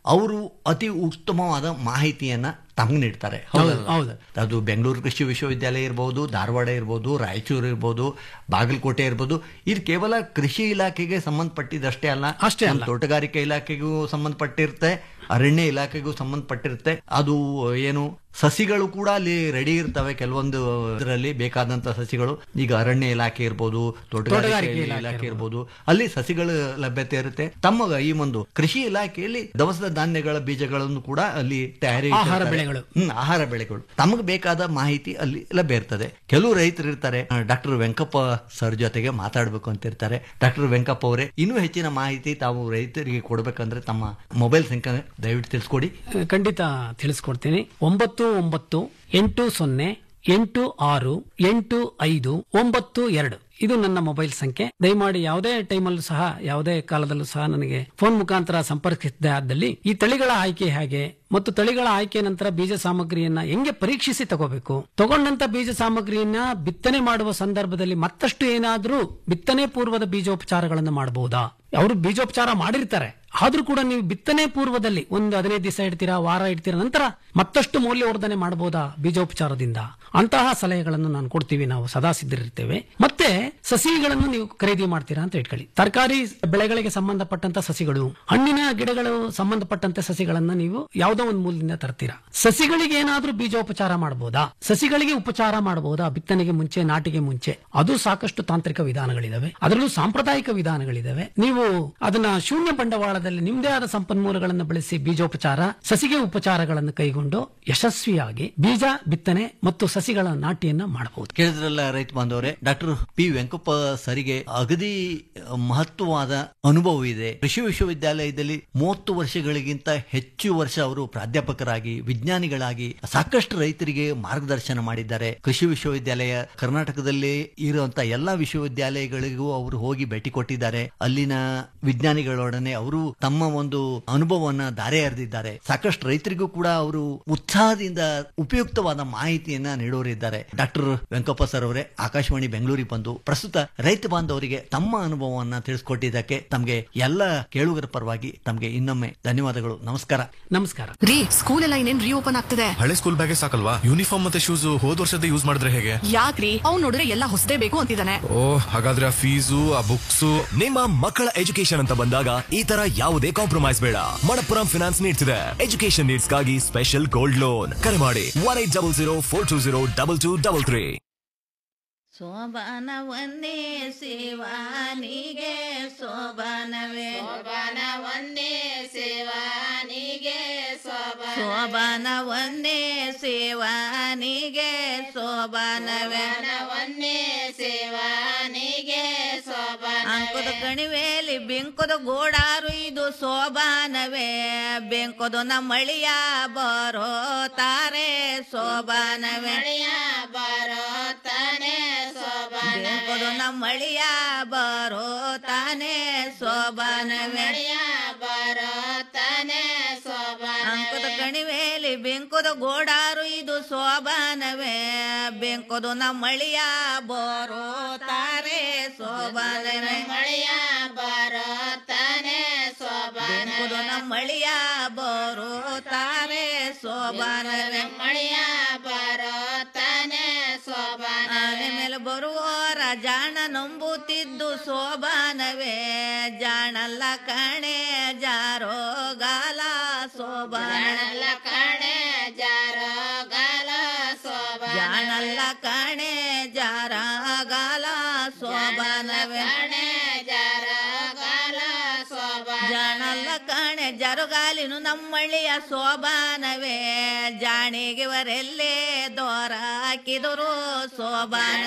ಅವರು ಅತಿ ಉತ್ತಮವಾದ ಮಾಹಿತಿಯನ್ನ ತಮಗೆ ನೀಡ್ತಾರೆ ಹೌದು, ಹೌದಲ್ವಾ? ಹೌದು. ಅದು ಬೆಂಗಳೂರು ಕೃಷಿ ವಿಶ್ವವಿದ್ಯಾಲಯ ಇರ್ಬೋದು ಧಾರವಾಡ ಇರ್ಬೋದು ರಾಯಚೂರು ಇರ್ಬೋದು ಬಾಗಲಕೋಟೆ ಇರ್ಬೋದು ಇದು ಕೇವಲ ಕೃಷಿ ಇಲಾಖೆಗೆ ಸಂಬಂಧಪಟ್ಟಿದ್ದಷ್ಟೇ ಅಲ್ಲ ಅಷ್ಟೇ ಅಲ್ಲ. ನಮ್ಮ ತೋಟಗಾರಿಕೆ ಇಲಾಖೆಗೂ ಸಂಬಂಧಪಟ್ಟಿರುತ್ತೆ ಅರಣ್ಯ ಇಲಾಖೆಗೂ ಸಂಬಂಧಪಟ್ಟಿರುತ್ತೆ ಅದು ಏನು ಸಸಿಗಳು ಕೂಡ ಅಲ್ಲಿ ರೆಡಿ ಇರ್ತವೆ ಕೆಲವೊಂದು ಇದರಲ್ಲಿ ಬೇಕಾದಂತ ಸಸಿಗಳು ಈಗ ಅರಣ್ಯ ಇಲಾಖೆ ಇರ್ಬೋದು ತೋಟಗಾರಿಕೆ ತೋಟಗಾರಿಕೆ ಇಲಾಖೆ ಇಲಾಖೆ ಇರ್ಬೋದು ಅಲ್ಲಿ ಸಸಿಗಳು ಲಭ್ಯತೆ ಇರುತ್ತೆ ತಮ್ಮ ಈ ಒಂದು ಕೃಷಿ ಇಲಾಖೆಯಲ್ಲಿ ದವಸದ ಧಾನ್ಯಗಳ ಬೀಜಗಳನ್ನು ಕೂಡ ಅಲ್ಲಿ ತಯಾರಿ ಆಹಾರ ಇಟ್ಟಿರ್ತಾರೆ. ಬೆಳೆಗಳು. ಹ್ಮ್ ಆಹಾರ ಬೆಳೆಗಳು ತಮಗೆ ಬೇಕಾದ ಮಾಹಿತಿ ಅಲ್ಲಿ ಲಭ್ಯ ಇರ್ತದೆ ಕೆಲವು ರೈತರು ಇರ್ತಾರೆ ಡಾಕ್ಟರ್ ವೆಂಕಪ್ಪ ಸರ್ ಜೊತೆಗೆ ಮಾತಾಡಬೇಕು ಅಂತ ಇರ್ತಾರೆ ಡಾಕ್ಟರ್ ವೆಂಕಪ್ಪ ಅವರೇ ಇನ್ನೂ ಹೆಚ್ಚಿನ ಮಾಹಿತಿ ತಾವು ರೈತರಿಗೆ ಕೊಡಬೇಕಂದ್ರೆ ತಮ್ಮ ಮೊಬೈಲ್ ಸಂಖ್ಯೆ ದಯವಿಟ್ಟು ತಿಳಿಸ್ಕೊಡಿ ಖಂಡಿತ ತಿಳಿಸ್ಕೊಡ್ತೀನಿ ಒಂಬತ್ತು ಒಂಬತ್ತು ಎಂಟು ಸೊನ್ನೆ ಎಂಟು ಆರು ಎಂಟು ಐದು ಒಂಬತ್ತು ಎರಡು ಇದು ನನ್ನ ಮೊಬೈಲ್ ಸಂಖ್ಯೆ ದಯಮಾಡಿ ಯಾವುದೇ ಟೈಮಲ್ಲೂ ಸಹ ಯಾವುದೇ ಕಾಲದಲ್ಲೂ ಸಹ ನನಗೆ ಫೋನ್ ಮುಖಾಂತರ ಸಂಪರ್ಕಿಸಿದ ಆದಲ್ಲಿ ಈ ತಳಿಗಳ ಆಯ್ಕೆ ಹೇಗೆ ಮತ್ತು ತಳಿಗಳ ಆಯ್ಕೆ ನಂತರ ಬೀಜ ಸಾಮಗ್ರಿಯನ್ನ ಹೆಂಗೆ ಪರೀಕ್ಷಿಸಿ ತಗೋಬೇಕು ತಗೊಂಡಂತ ಬೀಜ ಸಾಮಗ್ರಿಯನ್ನ ಬಿತ್ತನೆ ಮಾಡುವ ಸಂದರ್ಭದಲ್ಲಿ ಮತ್ತಷ್ಟು ಏನಾದ್ರೂ ಬಿತ್ತನೆ ಪೂರ್ವದ ಬೀಜೋಪಚಾರಗಳನ್ನು ಮಾಡಬಹುದಾ ಅವರು ಬೀಜೋಪಚಾರ ಮಾಡಿರ್ತಾರೆ ಆದ್ರೂ ಕೂಡ ನೀವು ಬಿತ್ತನೆ ಪೂರ್ವದಲ್ಲಿ ಒಂದು ಹದಿನೈದು ದಿವಸ ಇಡ್ತೀರಾ ವಾರ ಇಡ್ತೀರಾ ನಂತರ ಮತ್ತಷ್ಟು ಮೌಲ್ಯವರ್ಧನೆ ಮಾಡಬಹುದಾ ಬೀಜೋಪಚಾರದಿಂದ ಅಂತಹ ಸಲಹೆಗಳನ್ನು ನಾನು ಕೊಡ್ತೀವಿ ನಾವು ಸದಾ ಸಿದ್ಧರಿರ್ತೇವೆ ಮತ್ತೆ ಸಸಿಗಳನ್ನು ನೀವು ಖರೀದಿ ಮಾಡ್ತೀರಾ ಅಂತ ಇಟ್ಕೊಳ್ಳಿ ತರಕಾರಿ ಬೆಳೆಗಳಿಗೆ ಸಂಬಂಧಪಟ್ಟಂತ ಸಸಿಗಳು ಹಣ್ಣಿನ ಗಿಡಗಳು ಸಂಬಂಧಪಟ್ಟಂತ ಸಸಿಗಳನ್ನ ನೀವು ಯಾವುದೋ ಒಂದು ಮೂಲದಿಂದ ತರ್ತೀರಾ ಸಸಿಗಳಿಗೆ ಏನಾದ್ರೂ ಬೀಜೋಪಚಾರ ಮಾಡಬಹುದಾ ಸಸಿಗಳಿಗೆ ಉಪಚಾರ ಮಾಡಬಹುದಾ ಬಿತ್ತನೆಗೆ ಮುಂಚೆ ನಾಟಿಗೆ ಮುಂಚೆ ಅದು ಸಾಕಷ್ಟು ತಾಂತ್ರಿಕ ವಿಧಾನಗಳಿದಾವೆ ಅದರಲ್ಲೂ ಸಾಂಪ್ರದಾಯಿಕ ವಿಧಾನಗಳಿದಾವೆ ನೀವು ಅದನ್ನ ಶೂನ್ಯ ಬಂಡವಾಳದಲ್ಲಿ ನಿಮ್ದೇ ಆದ ಸಂಪನ್ಮೂಲಗಳನ್ನು ಬಳಸಿ ಬೀಜೋಪಚಾರ ಸಸಿಗೆ ಉಪಚಾರಗಳನ್ನು ಕೈಗೊಂಡು ಯಶಸ್ವಿಯಾಗಿ ಬೀಜ ಬಿತ್ತನೆ ಮತ್ತು ಸಸಿಗಳ ನಾಟಿಯನ್ನ ಮಾಡಬಹುದು ಕೇಳಿದ್ರಲ್ಲ ರೈತ ಬಾಂಧವರೇ ಡಾಕ್ಟರ್ ಪಿ ವೆಂಕಪ್ಪ ಸರಿಗೆ ಅಗದಿ ಮಹತ್ವವಾದ ಅನುಭವ ಇದೆ ಕೃಷಿ ವಿಶ್ವವಿದ್ಯಾಲಯದಲ್ಲಿ ಮೂವತ್ತು ವರ್ಷಗಳಿಗಿಂತ ಹೆಚ್ಚು ವರ್ಷ ಅವರು ಪ್ರಾಧ್ಯಾಪಕರಾಗಿ ವಿಜ್ಞಾನಿಗಳಾಗಿ ಸಾಕಷ್ಟು ರೈತರಿಗೆ ಮಾರ್ಗದರ್ಶನ ಮಾಡಿದ್ದಾರೆ ಕೃಷಿ ವಿಶ್ವವಿದ್ಯಾಲಯ ಕರ್ನಾಟಕದಲ್ಲಿ ಇರುವಂತ ಎಲ್ಲಾ ವಿಶ್ವವಿದ್ಯಾಲಯಗಳಿಗೂ ಅವರು ಹೋಗಿ ಭೇಟಿ ಕೊಟ್ಟಿದ್ದಾರೆ ಅಲ್ಲಿನ ವಿಜ್ಞಾನಿಗಳೊಡನೆ ಅವರು ತಮ್ಮ ಒಂದು ಅನುಭವವನ್ನ ದಾರೆ ಎರೆದಿದ್ದಾರೆ ಸಾಕಷ್ಟು ರೈತರಿಗೂ ಕೂಡ ಅವರು ಉತ್ಸಾಹದಿಂದ ಉಪಯುಕ್ತವಾದ ಮಾಹಿತಿಯನ್ನ ನೀಡೋರಿದ್ದಾರೆ ಡಾಕ್ಟರ್ ವೆಂಕಪ್ಪ ಸರ್ ಅವರೇ ಆಕಾಶವಾಣಿ ಬೆಂಗಳೂರಿಗೆ ಬಂದು ಪ್ರಸ್ತುತ ರೈತ ಬಾಂಧವರಿಗೆ ತಮ್ಮ ಅನುಭವವನ್ನ ತಿಳಿಸ್ಕೊಟ್ಟಿದ್ದಕ್ಕೆ ತಮಗೆ ಎಲ್ಲ ಕೇಳುಗರ ಪರವಾಗಿ ತಮಗೆ ಇನ್ನೊಮ್ಮೆ ಧನ್ಯವಾದಗಳು ನಮಸ್ಕಾರ ನಮಸ್ಕಾರ ರೀ ಸ್ಕೂಲ್ ಎಲ್ಲ ಇನ್ನೇನ್ ರೀಓಪನ್ ಆಗ್ತಿದೆ ಹಳೆ ಸ್ಕೂಲ್ ಬ್ಯಾಗೇ ಸಾಕಲ್ವಾ ಯೂನಿಫಾರ್ಮ್ ಮತ್ತೆ ಶೂಸ್ ಹೋದ್ ವರ್ಷದ ಯೂಸ್ ಮಾಡಿದ್ರೆ ಹೇಗೆ ಯಾಕ್ರಿ ಅವ್ನ್ ನೋಡಿದ್ರೆ ಎಲ್ಲ ಹೊಸದೇ ಬೇಕು ಅಂತಿದ್ದಾನೆ ಓ ಹಾಗಾದ್ರೆ ಆ ಫೀಸು ಆ ಬುಕ್ಸ್ ನಿಮ್ಮ ಮಕ್ಕಳ ಎಜುಕೇಶನ್ ಅಂತ ಬಂದಾಗ ಈ ತರ ಯಾವುದೇ ಕಾಂಪ್ರಮೈಸ್ ಬೇಡ ಮಣಪ್ಪುರಂ ಫಿನಾನ್ಸ್ ನೀಡ್ತಿದೆ ಎಜುಕೇಶನ್ ನೀಡ್ಸ್ಗಾಗಿ ಸ್ಪೆಷಲ್ ಗೋಲ್ಡ್ ಲೋನ್ ಕರೆ ಮಾಡಿ one eight double zero four two zero double two double three ಶೋಭಾನವನ್ನೇ ಶಿವಾನಿಗೆ ಶೋಭಾನವೇ ಶೋಭಾನವನ್ನೇ ಶಿವಾನಿಗೆ ಶೋಭಾನವನ್ನೇ ಶಿವಾನಿಗೆ ಶೋಭಾನವೇ ವನ್ನೇ ಶಿವಾನಿಗೆ ಶೋಭಾನ ಅಂಕುದ ಕಣಿವೆಯಲ್ಲಿ ಬೆಂಕುದ ಗೋಡಾರು ಇದು ಶೋಭಾನವೇ ಬೆಂಕುದು ನಮ್ಮಳಿಯ ಬರೋ ತಾರೆ ಶೋಭಾನವೇ ಬರೋ ತಾನೆ ಬೆಂಕುದು ನಮ್ಮಳಿಯ ಬರೋ ತಾನೆ ಶೋಭಾನವೇ ಬರೋ ತಾನೆ ಅಂಕುದ ಕಣಿವೆಯಲ್ಲಿ ಬೆಂಕುದ ಗೋಡಾರು ಇದು ಶೋಭಾನವೇ ಬೆಂಕುದು ನಮ್ಮಳಿಯ ಬರೋ ತಾರೆ ಶೋಭಾನವೇ ಮಳಿಯ ಬರೋ ತಾನೆ ಬೆಂಕುದು ನಮ್ಮಳಿಯ ಬರೋ ತಾರೆ ಶೋಭಾನವೇ ಮಳಿಯ ಬರೋ ತಾನೆ ಶೋಭಾನ ಮೇಲೆ ಬರುವೋರ ಜಾಣ ನಂಬುತ್ತಿದ್ದು ಶೋಭಾನವೇ ಜಾಣಲ್ಲ ಕಣೆ ಜಾರೋ ಗಾಲ ಶೋಭಾನಲ್ಲ ಕಣೆ ಜಾರೋ ಗಾಲ ಶೋಭಾನ ಜಾಣಲ್ಲ ಕಣೆ ಜಾರ ಗಾಲ ಶೋಭಾನವೇ ಕಣೆ ಜಾರ ಗಾಲ ಶೋಭಾನ ಜಾಣಲ್ಲ ಕಣೆ ಜರುಗಾಲಿನು ನಮ್ಮಳ್ಳಿಯ ಶೋಭಾನವೇ ಜಾಣಿಗೆವರೆಲ್ಲೇ ದೋರ ಹಾಕಿದರು ಶೋಭಾನ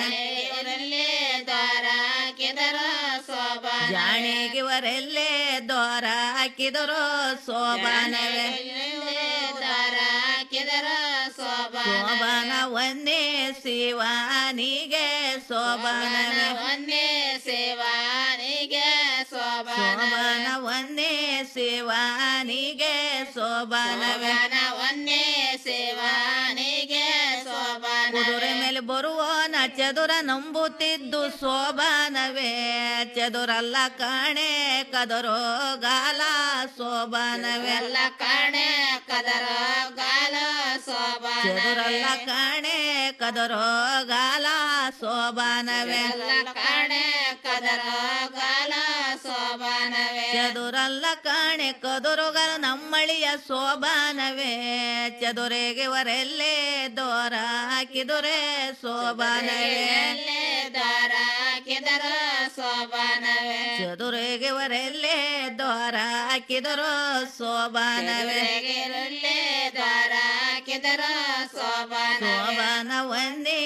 ದೋರ ಹಾಕಿದರು ಶೋಭಾನ ಜಾಣಿಗೆವರೆಲ್ಲೇ ದೋರ ಹಾಕಿದರು ಶೋಭಾನವೇ ದೋರ ಹಾಕಿದರು ಶೋಭಾನ ಒಂದೇ ಶಿವಾನಿಗೆ ಶೋಭಾನವೇ ಒಂದೇ ಶಿವಾನಿಗೆ ಶೋಭಾನ ಒಂದೇ ಶಿವಾನಿಗೆ ಶೋಭಾನವೇ ಒಂದೇ ಶಿವಾನಿಗೆ ಶೋಭಾನ ಕುದುರೆ ಮೇಲೆ ಬರುವೋನ ಚ ಚದುರ ನಂಬುತ್ತಿದ್ದು ಸೋಬಾನವೇ ಚದುರಲ್ಲ ಕಾಣೆ ಕದರೋ ಗಾಲ ಸೋಬಾನವೇ ಎಲ್ಲ ಕಾಣೆ ಕದರ ಗಾಲ ಸೋಬಾನ ಚದುರಲ್ಲ ಕಾಣೆ ಕದರೋ ಗಾಲ ಸೋಬಾನವೇ ಎಲ್ಲ ಕಾಣೆ ಕದರ ಗಾಲ ಸೋಬಾನವೇ ಚದುರಲ್ಲ ಕಾಣೆ ಕದುರುಗಲ ನಮ್ಮಳಿಯ ಸೋಬಾನವೇ ಚದುರೆಗೆ ವರೆಲ್ಲೇ ದೋರ ಹಾಕಿದುರೆ ಸೋಬಾನವೇ ಎಲ್ಲೇ ದಾರ ಕೆದರ ಸೋಬಾನವೇ ಚದುರೆಗೆ ವರೆಲ್ಲೇ ದ್ವಾರ ಹಾಕಿದರು ಸೋಬಾನವೇ ಎದುರೆಗಿರಲ್ಲೇ ದಾರ ಕೆದರ ಸೋಬಾನವೇ ಸೋಬಾನ ಒಂದೇ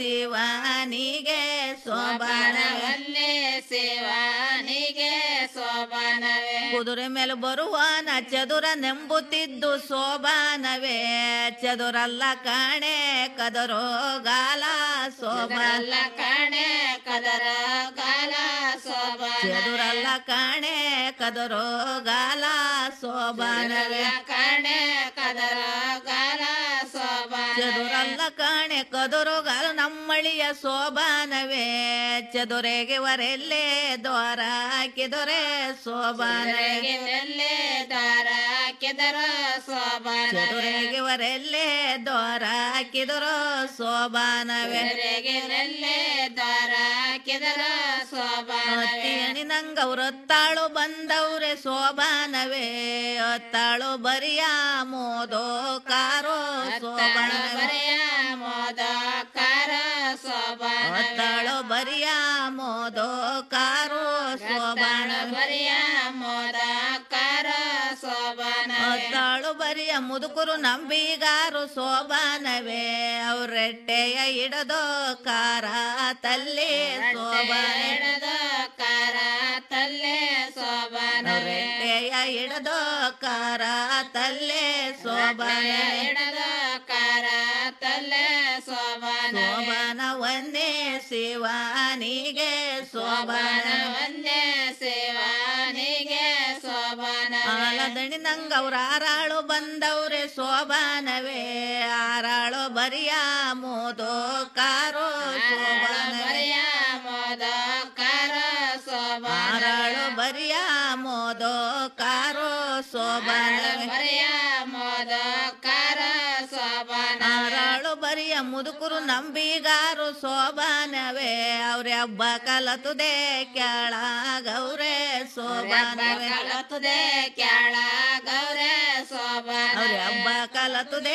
ಶಿವನಿಗೆ ಸೋಬಾನವೇ ಸೋಬಾನವಲ್ಲೇ ಶಿವನಿಗೆ ಸೋಬಾನವೇ ಕುದುರೆ ಮೇಲೆ ಬರುವಾನ ಚದುರ ನೆಂಬುತ್ತಿದ್ದು ಸೋಬಾನವೇ ಚದುರಲ್ಲ ಕಾಣೆ ಕದರೋ ಗಾಲ ಸೋಬಾನ ಎಲ್ಲ ಕಾಣೆ ಕದರ ಗಾಲ ಸೋಬಾನವೇ ಚದುರಲ್ಲ ಕಾಣೆ ಕದರೋ ಗಾಲ ಸೋಬಾನವೇ ಎಲ್ಲ ಕಾಣೆ ಕದರ ಗಾಲ ಸೋಬಾನವೇ ಚದುರಲ್ಲ ಕಾಣೆ ಕದುರುಗಾಲ ನಮ್ಮಳಿಯ ಸೋಬಾನವೇ ಚದುರೆಗೆ ವರೆಲ್ಲೇ ದ್ವಾರ ಹಾಕಿದೊರೆ ಸೋಬಾನವೇ ಎದುರೆಗಿರಲ್ಲೇ ದಾರ ಕೆದರ ಸೋಬಾನವೇ ಚದುರೆಗೆ ವರೆಲ್ಲೇ ದ್ವಾರ ಹಾಕಿದರು ಸೋಬಾನವೇ ಎದುರೆಗಿರಲ್ಲೇ ದಾರ ಕೆದರ ಸೋಬಾನವೇ ಅತ್ತಿಯಣಿ ನಂಗವ್ರೊತ್ತಾಳು ಬಂದವ್ರೆ ಸೋಬಾನವೇ ಒತ್ತಾಳು ಬರಿಯ ಮೋದೋ ಕಾರೋ ಸೋಬಾನವೇ ಬರೆಯ ಮೋದ ಕಾರ ಸೋಬಾನವೇ ಒತ್ತಾಳು ಬರಿಯ ಮೋದೋ ಕಾರೋ ಸೋಬಾನವೇ ಬರೆಯ ಮೋದ ಕಾರ ಸೋಬಾನವೇ ಒತ್ತಾಳು ಬರಿಯ ಮುದುಕರು ನಂಬಿಗಾರು ಸೋಬಾನವೇ ಅವ್ರೆಟ್ಟೆಯ ಇಡದೋ ಕಾರ ತಲ್ಲಿ ಸೋಬಾನವೇ ಎಡದ ಕಾರ ತಲ್ಲೆ ಸೋಬಾನವೇ ರೆಟ್ಟೆಯ ಇಡದೋ ಕಾರ ತಲ್ಲೆ ಸೋಬಾನವೇ ಎಡದ ಕಾರ ತಲ್ಲೆ ಸೋಬಾನವೇ ಸೋಬಾನ ಒಂದೇ ಶಿವನಿಗೆ ಸೋಬಾನ ಒಂದೇ ಸೇವಾನಿಗೆ ಸೋಬಾನವೇ ಆಲದಣಿ ನಂಗವ್ರ ಆರಾಳು ಬಂದವ್ರೆ ಸೋಬಾನವೇ ಆರಾಳು ಬರಿಯ ಮೋದೋ ಕಾರೋ ಸೋಬಾನವೇ ಬರೆಯ ಮೋದ ಕಾರ ಸೋಬಾನ ಆರಾಳು ಬರಿಯ ಮೋದೋ ಕಾರೋ ಸೋಬಾನವೇ ಬರೆಯ ಮೋದ ಕಾರ ಸೋಬಾನ ಆರಾಳು ಬರಿಯ ಮುದುಕರು ನಂಬಿಗಾರು ಸೋಬಾನವೇ ಅವ್ರೆ ಹಬ್ಬ ಕಲತುದೆ ಕೆಳಗವ್ರೆ ಸೋಬಾನವೇ ಕಲತುದೆ ಕ್ಯಾಳ ಗೌರೆ ಸೋಬಾನ ಅವ್ರೆ ಹಬ್ಬ ಕಲತುದೆ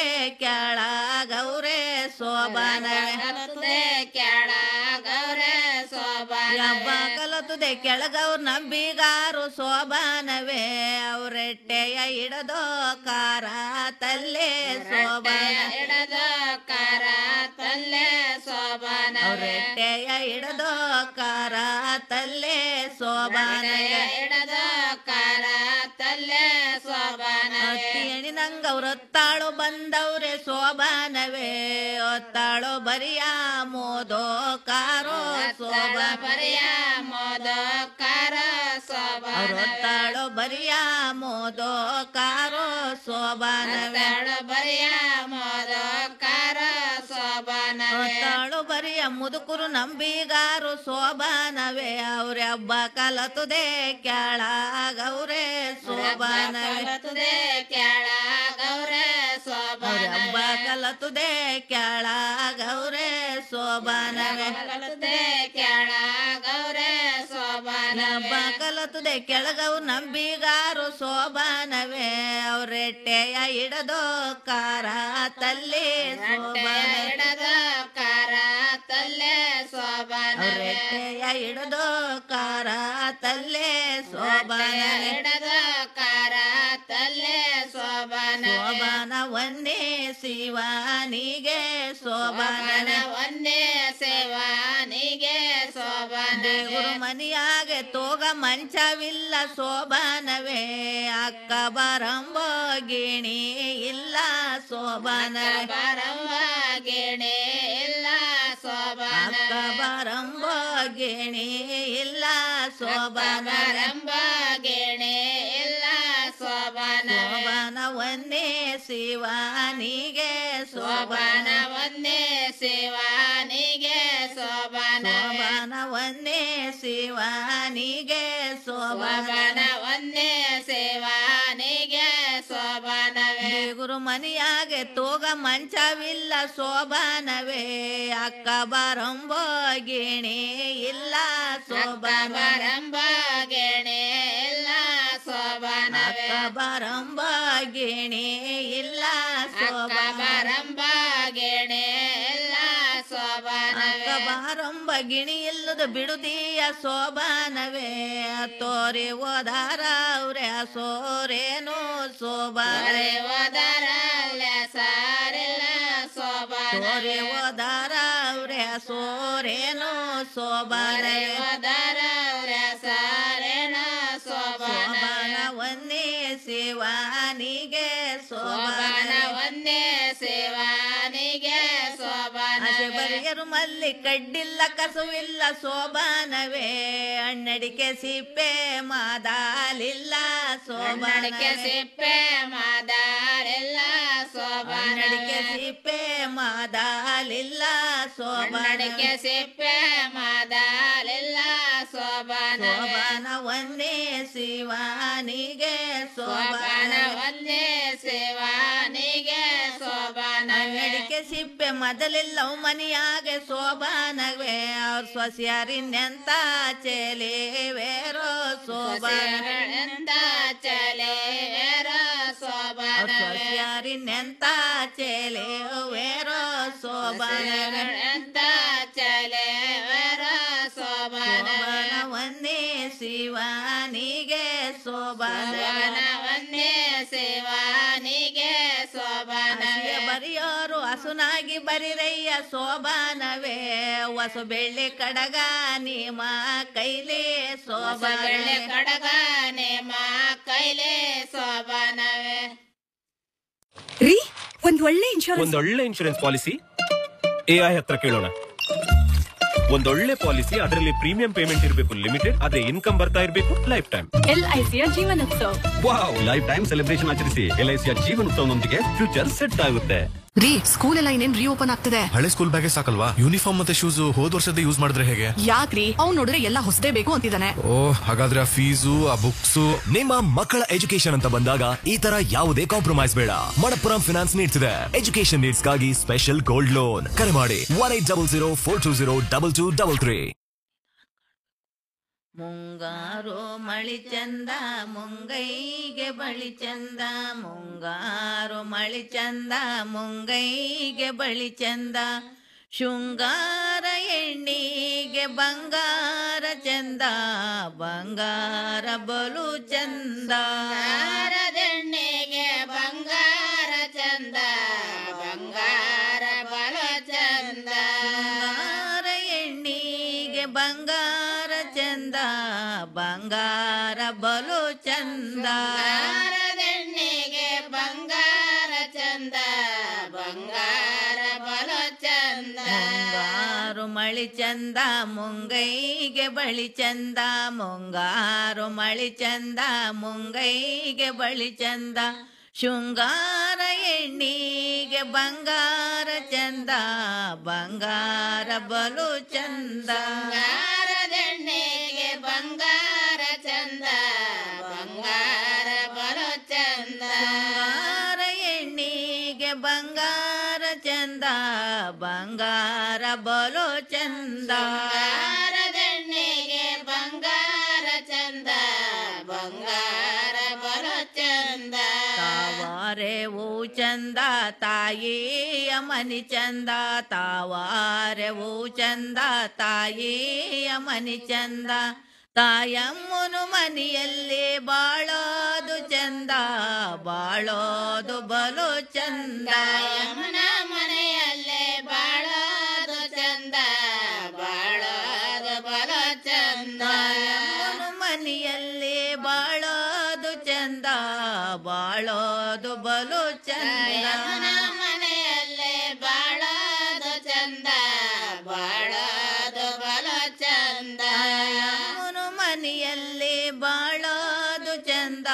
ಕೆಳಗವ್ರೆ ಸೋಬಾನವೇ ಕಲತುದೆ ಕ್ಯಾಳ ಗೌರೆ ಸೋಬಾನ ಹಬ್ಬ ಕಲತುದೆ ಕೆಳಗವ್ರ ನಂಬಿಗಾರು ಸೋಬಾನವೇ ಅವ್ರೆಟ್ಟೆಯ ಇಡದೋ ಕಾರ ತಲ್ಲೆ ಸೋಬಾನ ಎಡದ ಕಾರ ತಲ್ಲೆ ಸೋಬಾನ ಅವ್ರೆಟ್ಟೆಯ ಇಡದೋ ಕಾರ ತಲ್ಲೆ ಸೋಬಾನವೇ ಎಡದ ಕಾರ ತಲ್ಲೆ ಸೋಬಾನ ಅತ್ತಿಯಣಿ ನಂಗವ್ರ ಒತ್ತಾಳು ಬಂದವ್ರೆ ಸೋಬಾನವೇ ಒತ್ತಾಳು ಬರಿಯ ಮೋದೋ ಕಾರೋ ಸೋಬಾನ ಬರೆಯ ಮೋದ ಕಾರ ಸೋಬಾನ ಅವ್ರೊತ್ತಾಳು ಬರಿಯ ಮೋದೋ ಕಾರೋ ಸೋಬಾನವೇ ಬರೆಯ ಮೋದ ಕಾರ ಸೋಬಾನ ಒತ್ತಾಳು ಬರಿಯ ಮುದುಕರು ನಂಬಿಗಾರು ಸೋಬಾನವೇ ಅವ್ರೆ ಹಬ್ಬ ಕಲತುದೆ ಕೆಳಗವ್ರೆ ಸೋಬಾನವೇ ಕಲತುದೆ ಕ್ಯಾಳ ಗೌರೆ ಅವ್ರೆ ಸೋಬಾನ ಹಬ್ಬ ಕಲತುದೆ ಕೆಳಗವ್ರೆ ಸೋಬಾನವೇ ಕಲತುದೆ ಕ್ಯಾಳ ಗೌರೆ ಸೋಬಾನ ಹಬ್ಬ ಕಲತುದೆ ಕೆಳಗವು ನಂಬಿಗಾರು ಸೋಬಾನವೇ ಅವ್ರೆಟ್ಟೆಯ ಇಡದೋ ಕಾರ ತಲ್ಲಿ ಸೋಬಾನವೇ ಎಡದ ಕಾರ ತಲ್ಲೆ ಸೋಬಾನ ಅವ್ರೆಟ್ಟೆಯ ಇಡದೋ ಕಾರ ತಲ್ಲೆ ಸೋಬಾನವೇ ಎಡದ ಕಾರ ತಲ್ಲೆ ಸೋಬಾನ ಸೋಬಾನ ಒಂದೇ ಶಿವನಿಗೆ ಸೋಬಾನವೇ ಒಂದೇ ಸೇವಾನಿಗೆ ಸೋಬಾನ ದೇವರು ಮನಿಯಾಗೆ ತೋಗ ಮಂಚವಿಲ್ಲ ಸೋಬಾನವೇ ಅಕ್ಕ ಬರಂಬೋ ಗಿಣಿ ಇಲ್ಲ ಸೋಬಾನವೇ ಬರವ ಗಿಣಿ ಇಲ್ಲ ಸೋಬಾನ ಅಕ್ಕ ಬರಂಬೋ ಗಿಣಿ ಇಲ್ಲ ಸೋಬಾನವೇ ಬರಂಬ ಗಿಣಿ ಇಲ್ಲ ಸೋಬಾನ ಸೋಬಾನ ಒಂದೇ ಶಿವನಿಗೆ ಸೋಬಾನ ಸೋಬಾನ ಒಂದೇ ಸೇವಾನಿಗೆ ಸೋಬಾನ ಶಿವನಿಗೆ ಶೋಭನ ಶೋಭನ ಒಂದೇ ಸೇವಾನಿಗೆ ಶೋಭನವೇ ಗುರು ಮನೆಯಾಗೆ ತೋಗ ಮಂಚವಿಲ್ಲ ಶೋಭನವೇ ಅಕ್ಕ ಬರಂಬೋ ಗಿಣಿ ಇಲ್ಲ ಶೋಭನ ಬರಂಬ ಗೆಣೆ ಎಲ್ಲ ಶೋಭನವೇ ಅಕ್ಕ ಬರಂಬ ಗಿಣಿ ಇಲ್ಲ ಅಕ್ಕ ಶೋಭನ ಬರಂಬ ಗೆಣೆ ಎಲ್ಲ ಅಕ್ಕ ಶೋಭನವೇ ಬಾರಂಬ ಗಿಣಿ ಇಲ್ಲದ ಬಿಡುದಿಯ ಶೋಭಾನವೇ ತೋರಿ ಓದಾರ ಅವ್ರೆ ಸೋರೇನು ಶೋಭಾನ ಬರೆ ಓದರಲ್ಲ ಸಾರೆಲ್ಲ ತೋರಿ ಶೋಭನವೇ ಓದಾರ ಅವ್ರೆ ಸೋರೇನು ಶೋಭಾನ ಬರೆ ಓದರಲ್ಲ ಸಾರೆಣ ಶೋಭನವೇ ಶೋಭಾನ ಒಂದೇ ಶಿವಾನಿಗೆ ಶೋಭನ ಶೋಭಾನ ಒಂದೇ ಸೇವಾನಿಗೆ ಆಸೆ ಶೋಭನವೇ ಬರಿಯರು ಮಲ್ಲಿ ಕಡ್ಡಿಲ್ಲ ಕಸುವಿಲ್ಲ ಶೋಭಾನವೇ ಅಣ್ಣಡಿಕೆ ಸಿಪ್ಪೆ ಮಾದಾಲಿಲ್ಲ ಕನ್ನಡಕ್ಕೆ ಶೋಭಾನವೇ ಸಿಪ್ಪೆ ಮಾದಾರೆಲ್ಲ ಅಣ್ಣಡಿಕೆ ಶೋಭನವೇ ಸಿಪ್ಪೆ ಮಾದಾಲಿಲ್ಲ ಕನ್ನಡಕ್ಕೆ ಶೋಭಾನವೇ ಸಿಪ್ಪೆ ಮಾದಾರೆಲ್ಲ ಶೋಭನವೇ ಶೋಭಾನ ಒಂದೇ ಶಿವಾನಿಗೆ ಶೋಭನ ಶೋಭಾನ ಒಂದೇ ಸೇವಾನಿಗೆ ಶೋಭನವೇ ಅಂಗಡಿಕೆ ಸಿಪ್ಪೆ ಮೊದಲಿಲ್ಲವು ಮನೆಯಾಗೆ ಶೋಭಾನವೇ ಅವ್ರ ಸೊಸ್ಯಾರಿನ್ನೆಂತ ಚೆಲೇವೇರೋ ಶೋಭಾನವೇ ಎಂತ ಚಲೇರ ಅವ್ರ ಶೋಭನವೇ ಸೊಸ್ಯಾರಿನ್ನೆಂತ ಚೆಲೇವೇರೋ ಶೋಭಾನವೇ ಎಂತ ಚಲೇರ ಶೋಭನವೇ ಶೋಭಾನ ಒಂದೇ ಶಿವಾನಿಗೆ ಶೋಭಾನವೇ ಶೋಭನ ಒಂದೇ ಸೇವಾನಿಗೆ ಹಸಿಯ ಶೋಭನವೇ ಬರಿಯೋರು ಹಸುನಾಗಿ ಬರಿರಯ್ಯ ಶೋಭಾನವೇ ಹೊಸ ಬೆಳ್ಳಿ ಕಡಗ ನೀಮ ಕೈಲಿ ಬೆಳ್ಳೆ ಶೋಭಾನವೇ ಕಡಗ ನೇಮ ಕೈಲೆ ಶೋಭನವೇ ರೀ ಒಂದ್ ಒಳ್ಳೆ ಇನ್ಶೂರೆನ್ಸ್ ಒಂದೊಳ್ಳೆ ಇನ್ಶೂರೆನ್ಸ್ ಪಾಲಿಸಿ ಎ ಐ ಹತ್ರ ಕೇಳೋಣ ಒಂದೊಳ್ಳೆ ಪಾಲಿಸಿ ಅದರಲ್ಲಿ ಪ್ರೀಮಿಯಂ ಪೇಮೆಂಟ್ ಇರಬೇಕು ಲಿಮಿಟೆಡ್ ಅದೇ ಇನ್ಕಮ್ ಬರ್ತಾ ಇರಬೇಕು ಲೈಫ್ ಟೈಮ್ ಎಲ್ಐಸಿಯ Jeevan Utsav wow life time celebration ಆಚರಿಸಿ ಎಲ್ ಐ ಸಿಯ ಜೀವನೋತ್ಸವನೊಂದಿಗೆ ಫ್ಯೂಚರ್ ಸೆಟ್ ಆಗುತ್ತೆ ರೀ ಸ್ಕೂಲ್ ಎಲ್ಲ ಇನ್ನೇನ್ ರೀಓಪನ್ ಆಗ್ತಿದೆ ಹಳೆ ಸ್ಕೂಲ್ ಬ್ಯಾಗೇ ಸಾಕಲ್ವಾ ಯೂನಿಫಾರ್ಮ್ ಮತ್ತೆ ಶೂಸ್ ಹೋದ್ ವರ್ಷದ ಯೂಸ್ ಮಾಡಿದ್ರೆ ಹೇಗೆ ಯಾಕ್ರಿ ಅವ್ನ್ ನೋಡಿದ್ರೆ ಎಲ್ಲ ಹೊಸದೇ ಬೇಕು ಅಂತಿದ್ದಾನೆ ಓ ಹಾಗಾದ್ರೆ ಆ ಫೀಸು ಆ ಬುಕ್ಸು ನಿಮ್ಮ ಮಕ್ಕಳ ಎಜುಕೇಶನ್ ಅಂತ ಬಂದಾಗ ಈ ತರ ಯಾವುದೇ ಕಾಂಪ್ರಮೈಸ್ ಬೇಡ ಮಣಪ್ಪುರಂ ಫಿನಾನ್ಸ್ ನೀಡ್ತಿದೆ ಎಜುಕೇಶನ್ ನೀಡ್ಸ್ಗಾಗಿ ಸ್ಪೆಷಲ್ ಗೋಲ್ಡ್ ಲೋನ್ ಕರೆ ಮಾಡಿ one eight double zero four two zero double two double three ಮುಂಗಾರು ಮಳಿ ಚಂದ ಮುಂಗೈಗೆ ಬಳಿ ಚಂದ ಮುಂಗಾರು ಮಳಿ ಚಂದ ಮುಂಗೈಗೆ ಬಳಿ ಚಂದ ಶೃಂಗಾರ ಎಣ್ಣಿಗೆ ಬಂಗಾರ ಚಂದ ಬಂಗಾರ ಬಲು ಚಂದ ಬಂಗಾರದೆಣ್ಣೆಗೆ ಬಂಗಾರ ಚಂದ ಬಂಗಾರ ಬಲ ಚಂದ ಬಂಗಾರ ಎಣ್ಣಿಗೆ ಬಂಗಾರ ಚಂದ ಬಂಗಾರ ಬಲು ಚಂದ ಬಂಗಾರದೆಣ್ಣೆಗೆ ಬಂಗಾರ ಚಂದ ಬಂಗಾರ ಬಲ ಚಂದ ಮುಂಗಾರು ಮಳಿ ಚಂದ ಮುಂಗೈಗೆ ಬಳಿ ಚಂದ ಮುಂಗಾರು ಮಳಿ ಚಂದ ಮುಂಗೈಗೆ ಬಳಿ ಚಂದ ಶೃಂಗಾರ ಎಣ್ಣಿಗೆ ಬಂಗಾರ ಚಂದ ಬಂಗಾರ ಬಲು ಚಂದ ಬಂಗಾರದೆಣ್ಣೆಗೆ ಬಂಗಾರ ಚಂದ ಬಂಗಾರ ಬಲ ಚಂದ ಬಂಗಾರ ಎಣ್ಣಿಗೆ ಬಂಗಾರ ಚಂದ ಬಂಗಾರ ಬಲು ಚಂದ ಬಂಗಾರದೆಣ್ಣೆಗೆ ಬಂಗಾರ ಚಂದ ಬಂಗಾರ ಬಲ ಚಂದ ತಾವಾರೆ ಓ ಚಂದ ತಾಯಿಯ ಮನಿ ಚಂದ ತಾವಾರೆ ಓ ಚಂದ ತಾಯಿಯ ಮನಿ ಚಂದ ತಾಯಮ್ಮನು ಮನೆಯಲ್ಲಿ ಬಾಳೋದು ಚಂದ ಬಾಳೋದು ಬಲು ಚಂದ ಯಮುನ ಮನೆಯಲ್ಲೇ ಬಾಳೋದು ಚಂದ ಬಾಳೋದು ಬಲ ಚಂದ ತಾಯಮ್ಮನು ಮನೆಯಲ್ಲಿ ಬಾಳೋದು ಚಂದ ಬಾಳೋದು ಬಲು ಚಂದ ಯಮುನ ಮನೆಯಲ್ಲೇ ಬಾಳೋದು ಚಂದ ಬಾಳೋದು ಬಲ ಚಂದ ಅವನು ಮನೆಯಲ್ಲಿ ಬಾಳೋದು ಚಂದ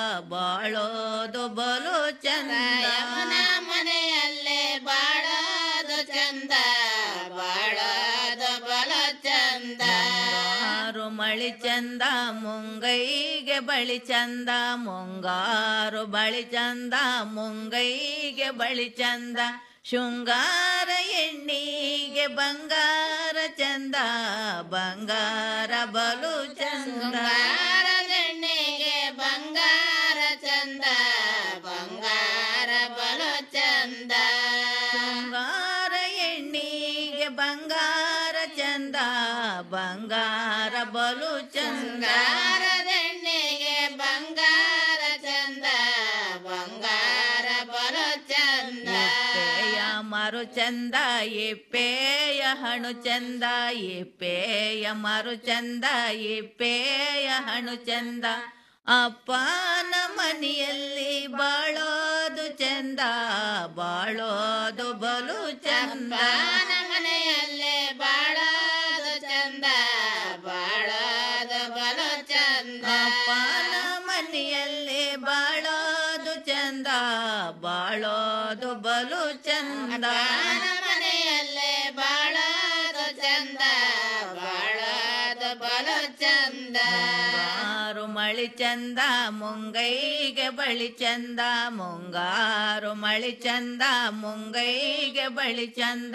ಬಾಳೋದು ಬಲು ಚಂದ ಯಮುನ ಮನೆಯಲ್ಲೇ ಬಾಳೋದು ಚಂದ ಬಾಳೋದು ಬಲ ಚಂದ ಬಂಗಾರು ಮಳಿ ಚಂದ ಮುಂಗೈಗೆ ಬಳಿ ಚಂದ ಮುಂಗಾರು ಬಳಿ ಚಂದ ಮುಂಗೈಗೆ ಬಳಿ ಚಂದ ಶೃಂಗಾರ ಎಣ್ಣಿಗೆ ಬಂಗಾರ ಚಂದ ಬಂಗಾರ ಬಲು ಚಂದ ಬಂಗಾರದೆಣ್ಣೆಗೆ ಬಂಗಾರ ಚಂದ ಬಂಗಾರ ಬಲು ಚಂದ ಬಂಗಾರ ಎಣ್ಣಿಗೆ ಬಂಗಾರ ಚಂದ ಬಂಗಾರ ಬಲು ಚಂದ ಬಂಗಾರದೆಣ್ಣೆಗೆ ಬಂಗಾರ ಚಂದ ಬಂಗಾರ ಬಲು ಚಂದ ಎಪ್ಪೆಯ ಮರು ಚಂದ ಎಪ್ಪೆಯ ಹಣು ಚಂದ ಎಪ್ಪೆಯ ಮರು ಚಂದ ಎಪ್ಪೆಯ ಹಣು ಚಂದ ಅಪ್ಪನ ಮನೆಯಲ್ಲಿ ಬಾಳೋದು ಚಂದ ಬಾಳೋದು ಬಲು ಚಂದ ಅಪ್ಪನ ಮನೆಯಲ್ಲೇ ಬಾಳೋದು ಚಂದ ಬಾಳೋದು ಬಲು ಚಂದ ಅಪ್ಪನ ಮನೆಯಲ್ಲಿ ಬಾಳೋದು ಚಂದ ಬಾಳೋದು ಬಲು ಚಂದ ಅಪ್ಪನ ಮನೆಯಲ್ಲೇ ಬಾಳೋದು ಚಂದ ಬಾಳೋದು ಬಲು ಚಂದ ಮುಂಗಾರು ಮಳಿ ಚಂದ ಮುಂಗೈಗೆ ಬಳಿ ಚಂದ ಮುಂಗಾರು ಮಳಿ ಚಂದ ಮುಂಗೈಗೆ ಬಳಿ ಚಂದ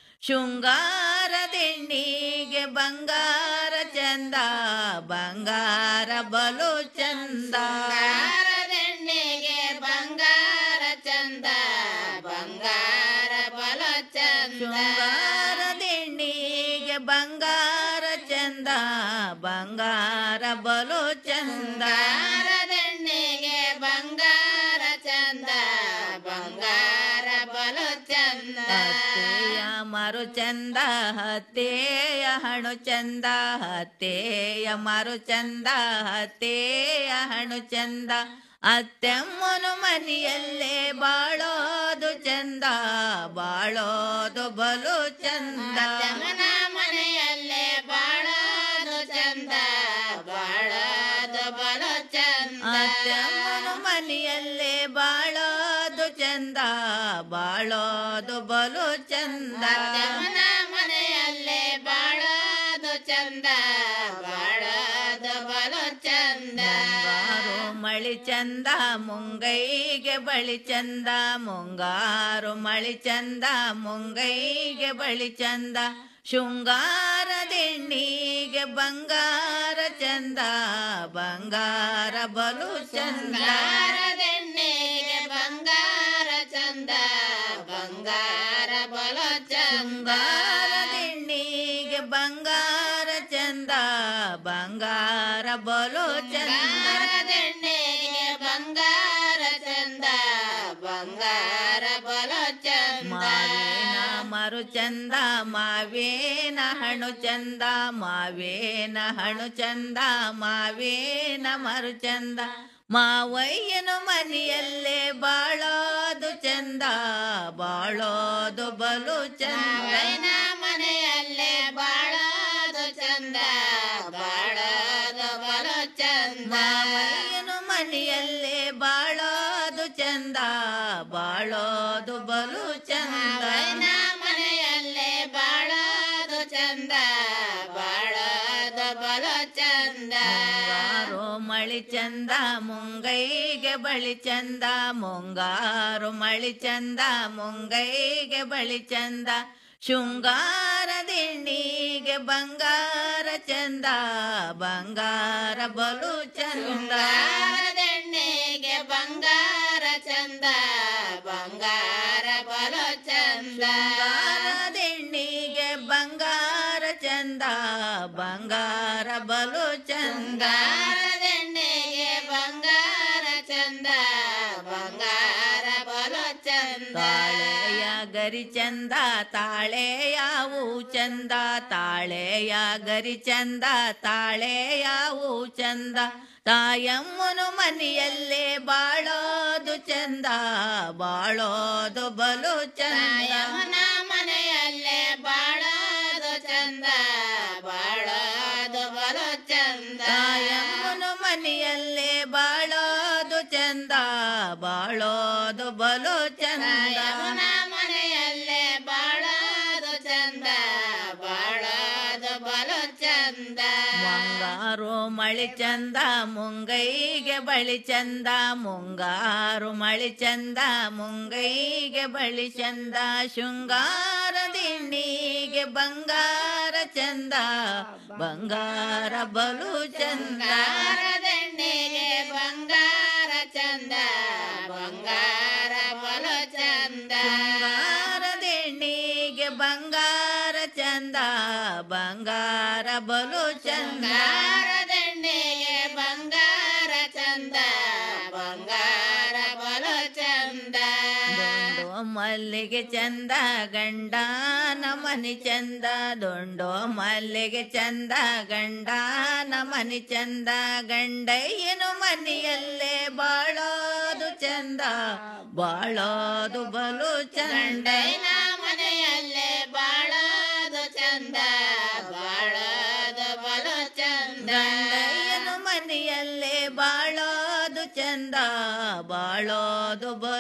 ಶೃಂಗಾರದೆಣ್ಣಿಗೆ ಬಂಗಾರ ಚಂದ ಬಂಗಾರ ಬಲು ಚಂದ ಬಂಗಾರದೆಣ್ಣೆಗೆ ಬಂಗಾರ ಚಂದ ಬಂಗಾರ ಬಲು ಚಂದ ಶೃಂಗಾರದೆಣ್ಣಿಗೆ ಬಂಗಾರ ಚಂದ ಬಂಗಾರ ಬಲು ಚಂದ ಬಂಗಾರದೆಣ್ಣೆಗೆ ಬಂಗಾರ ಚಂದ ಬಂಗಾರ ಬಲು ಚಂದ ಹತ್ತೆಯ ಮರು ಚಂದ ಹತ್ತೆಯ ಹಣು ಚಂದ ಹತ್ತೆಯ ಮರು ಚಂದ ಹತ್ತೆಯ ಹಣು ಚಂದ ಅತ್ತೆಮ್ಮನು ಮನೆಯಲ್ಲೇ ಬಾಳೋದು ಚಂದ ಬಾಳೋದು ಬಲು ಚಂದ ಯಮನ ಮನೆಯಲ್ಲೇ ಬಾಳೋದು ಚಂದ ಬಾಳೋದು ಬಲು ಚಂದ ಅತ್ತೆಮ್ಮನು ಮನೆಯಲ್ಲೇ ಬಾಳೋದು ಚಂದ ಬಾಳೋದು ಬಲು ಚಂದ ಯಮನ ಮನೆಯಲ್ಲೇ ಬಾಳೋದು ಚಂದ ಬಾಳೋದು ಬಲು ಚಂದ ಮುಂಗಾರು ಮಳಿ ಚಂದ ಮುಂಗೈಗೆ ಬಳಿ ಚಂದ ಮುಂಗಾರು ಮಳಿ ಚಂದ ಮುಂಗೈಗೆ ಬಳಿ ಚಂದ ಶೃಂಗಾರದೆಣ್ಣಿಗೆ ಬಂಗಾರ ಚಂದ ಬಂಗಾರ ಬಲು ಚಂದ ಬಂಗಾರದೆಣ್ಣೆಗೆ ಬಂಗಾರ ಚಂದ ಬಂಗಾರ ಬಲು ಚಂದ ಶೃಂಗಾರದೆಣ್ಣಿಗೆ ಬಂಗಾರ ಚಂದ ಬಂಗಾರ ಬಲು ಚಂದ ಬಂಗಾರದೆಣ್ಣೆಗೆ ಬಂಗಾರ ಚಂದ ಬಂಗಾರ ಬಲು ಚಂದ ಮಾವೇನ ಮರು ಚಂದ ಮಾವೇನ ಹಣು ಚಂದ ಮಾವೇನ ಹಣು ಚಂದ ಮಾವೇನ ಮರು ಚಂದ ಮಾವಯ್ಯನು ಮನೆಯಲ್ಲೇ ಬಾಳೋದು ಚಂದ ಬಾಳೋದು ಬಲು ಚಂದ ವೈನ ಮನೆಯಲ್ಲೇ ಬಾಳೋದು ಚಂದ ಬಾಳೋದು ಬಲು ಚಂದ ಮಾವಯ್ಯನು ಮನೆಯಲ್ಲೇ ಬಾಳೋದು ಚಂದ ಬಾಳೋದು ಬಲು ಚಂದ ವೈನ ಮನೆಯಲ್ಲೇ ಬಾಳೋದು ಚಂದ ಬಾಳೋದು ಬಲು ಚಂದ ಮುಂಗಾರು ಮಳಿ ಚಂದ ಮುಂಗೈಗೆ ಬಳಿ ಚಂದ ಮುಂಗಾರು ಮಳಿ ಚಂದ ಮುಂಗೈಗೆ ಬಳಿ ಚಂದ ಶೃಂಗಾರದೆಣ್ಣಿಗೆ ಬಂಗಾರ ಚಂದ ಬಂಗಾರ ಬಲು ಚಂದ ಬಂಗಾರದೆಣ್ಣೆಗೆ ಬಂಗಾರ ಚಂದ ಬಂಗಾರ ಬಲು ಚಂದ ಶೃಂಗಾರದೆಣ್ಣಿಗೆ ಬಂಗಾರ ಚಂದ ಬಂಗಾರ ಬಲು ಚಂದ ಬಂಗಾರದೆಣ್ಣೆಗೆ ಬಂಗಾರ ಚಂದ ಬಂಗಾರ ಬಲು ಚಂದ ತಾಳೆಯ ಗರಿ ಚಂದ ತಾಳೆಯ ಹೂ ಚಂದ ತಾಳೆಯ ಗರಿ ಚಂದ ತಾಳೆಯ ಹೂ ಚಂದ ತಾಯಮ್ಮನು ಮನೆಯಲ್ಲೇ ಬಾಳೋದು ಚಂದ ಬಾಳೋದು ಬಲು ಚಂದ ಯಮನ ಮನೆಯಲ್ಲೇ ಬಾಳೋದು ಚಂದ ಬಾಳೋದು ಬಲು ಚಂದ ತಾಯಮ್ಮನು ಮನೆಯಲ್ಲೇ ಬಾಳೋದು ಚಂದ ಬಾಳೋದು ಬಲು ಚಂದ ಯಮನ ಮನೆಯಲ್ಲೇ ಬಾಳೋದು ಚಂದ ಬಾಳೋದು ಬಲು ಚಂದ ಬಂಗಾರ ಮಳಿ ಚಂದ ಮುಂಗೈಗೆ ಬಳಿ ಚಂದ ಮುಂಗಾರು ಮಳಿ ಚಂದ ಮುಂಗೈಗೆ ಬಳಿ ಚಂದ ಶೃಂಗಾರ ದಿಂಡಿಗೆ ಬಂಗಾರ ಚಂದ ಬಂಗಾರ ಬಲು ಚಂದ ದಂಡೆಗೆ ಬಂಗಾರ ಚಂದ ಬಂಗಾರ ಬಲು ಚಂದ ಬಂಗಾರ ದಿಂಡಿಗೆ ಬಂಗಾರ ಚಂದ ಬಂಗಾರ ಬಲು ಚಂದ ದಂಡೆಗೆ ಬಂಗಾರ ಚಂದ ಬಂಗಾರ ಬಲು ಚಂದ ದೊಂಡೋ ಮಲ್ಲಿಗೆ ಚಂದ ಗಂಡನ ಮನಿ ಚಂದ ದೊಂಡೋ ಮಲ್ಲಿಗೆ ಚಂದ ಗಂಡನ ಮನಿ ಚಂದ ಗಂಡಯ್ಯನು ಮನೆಯಲ್ಲೇ ಬಾಳೋದು ಚಂದ ಬಾಳೋದು ಬಲು ಚಂದ ಗಂಡನ ಮನೆಯಲ್ಲೇ ಬಾಳೋದು ಚಂದ ಬಾಳೋದು ಬಲು ಚಂದ ಗಂಡಯ್ಯನು ಮನೆಯಲ್ಲೇ ಬಾಳೋದು ಚಂದ ಬಾಳೋದು ಬಲು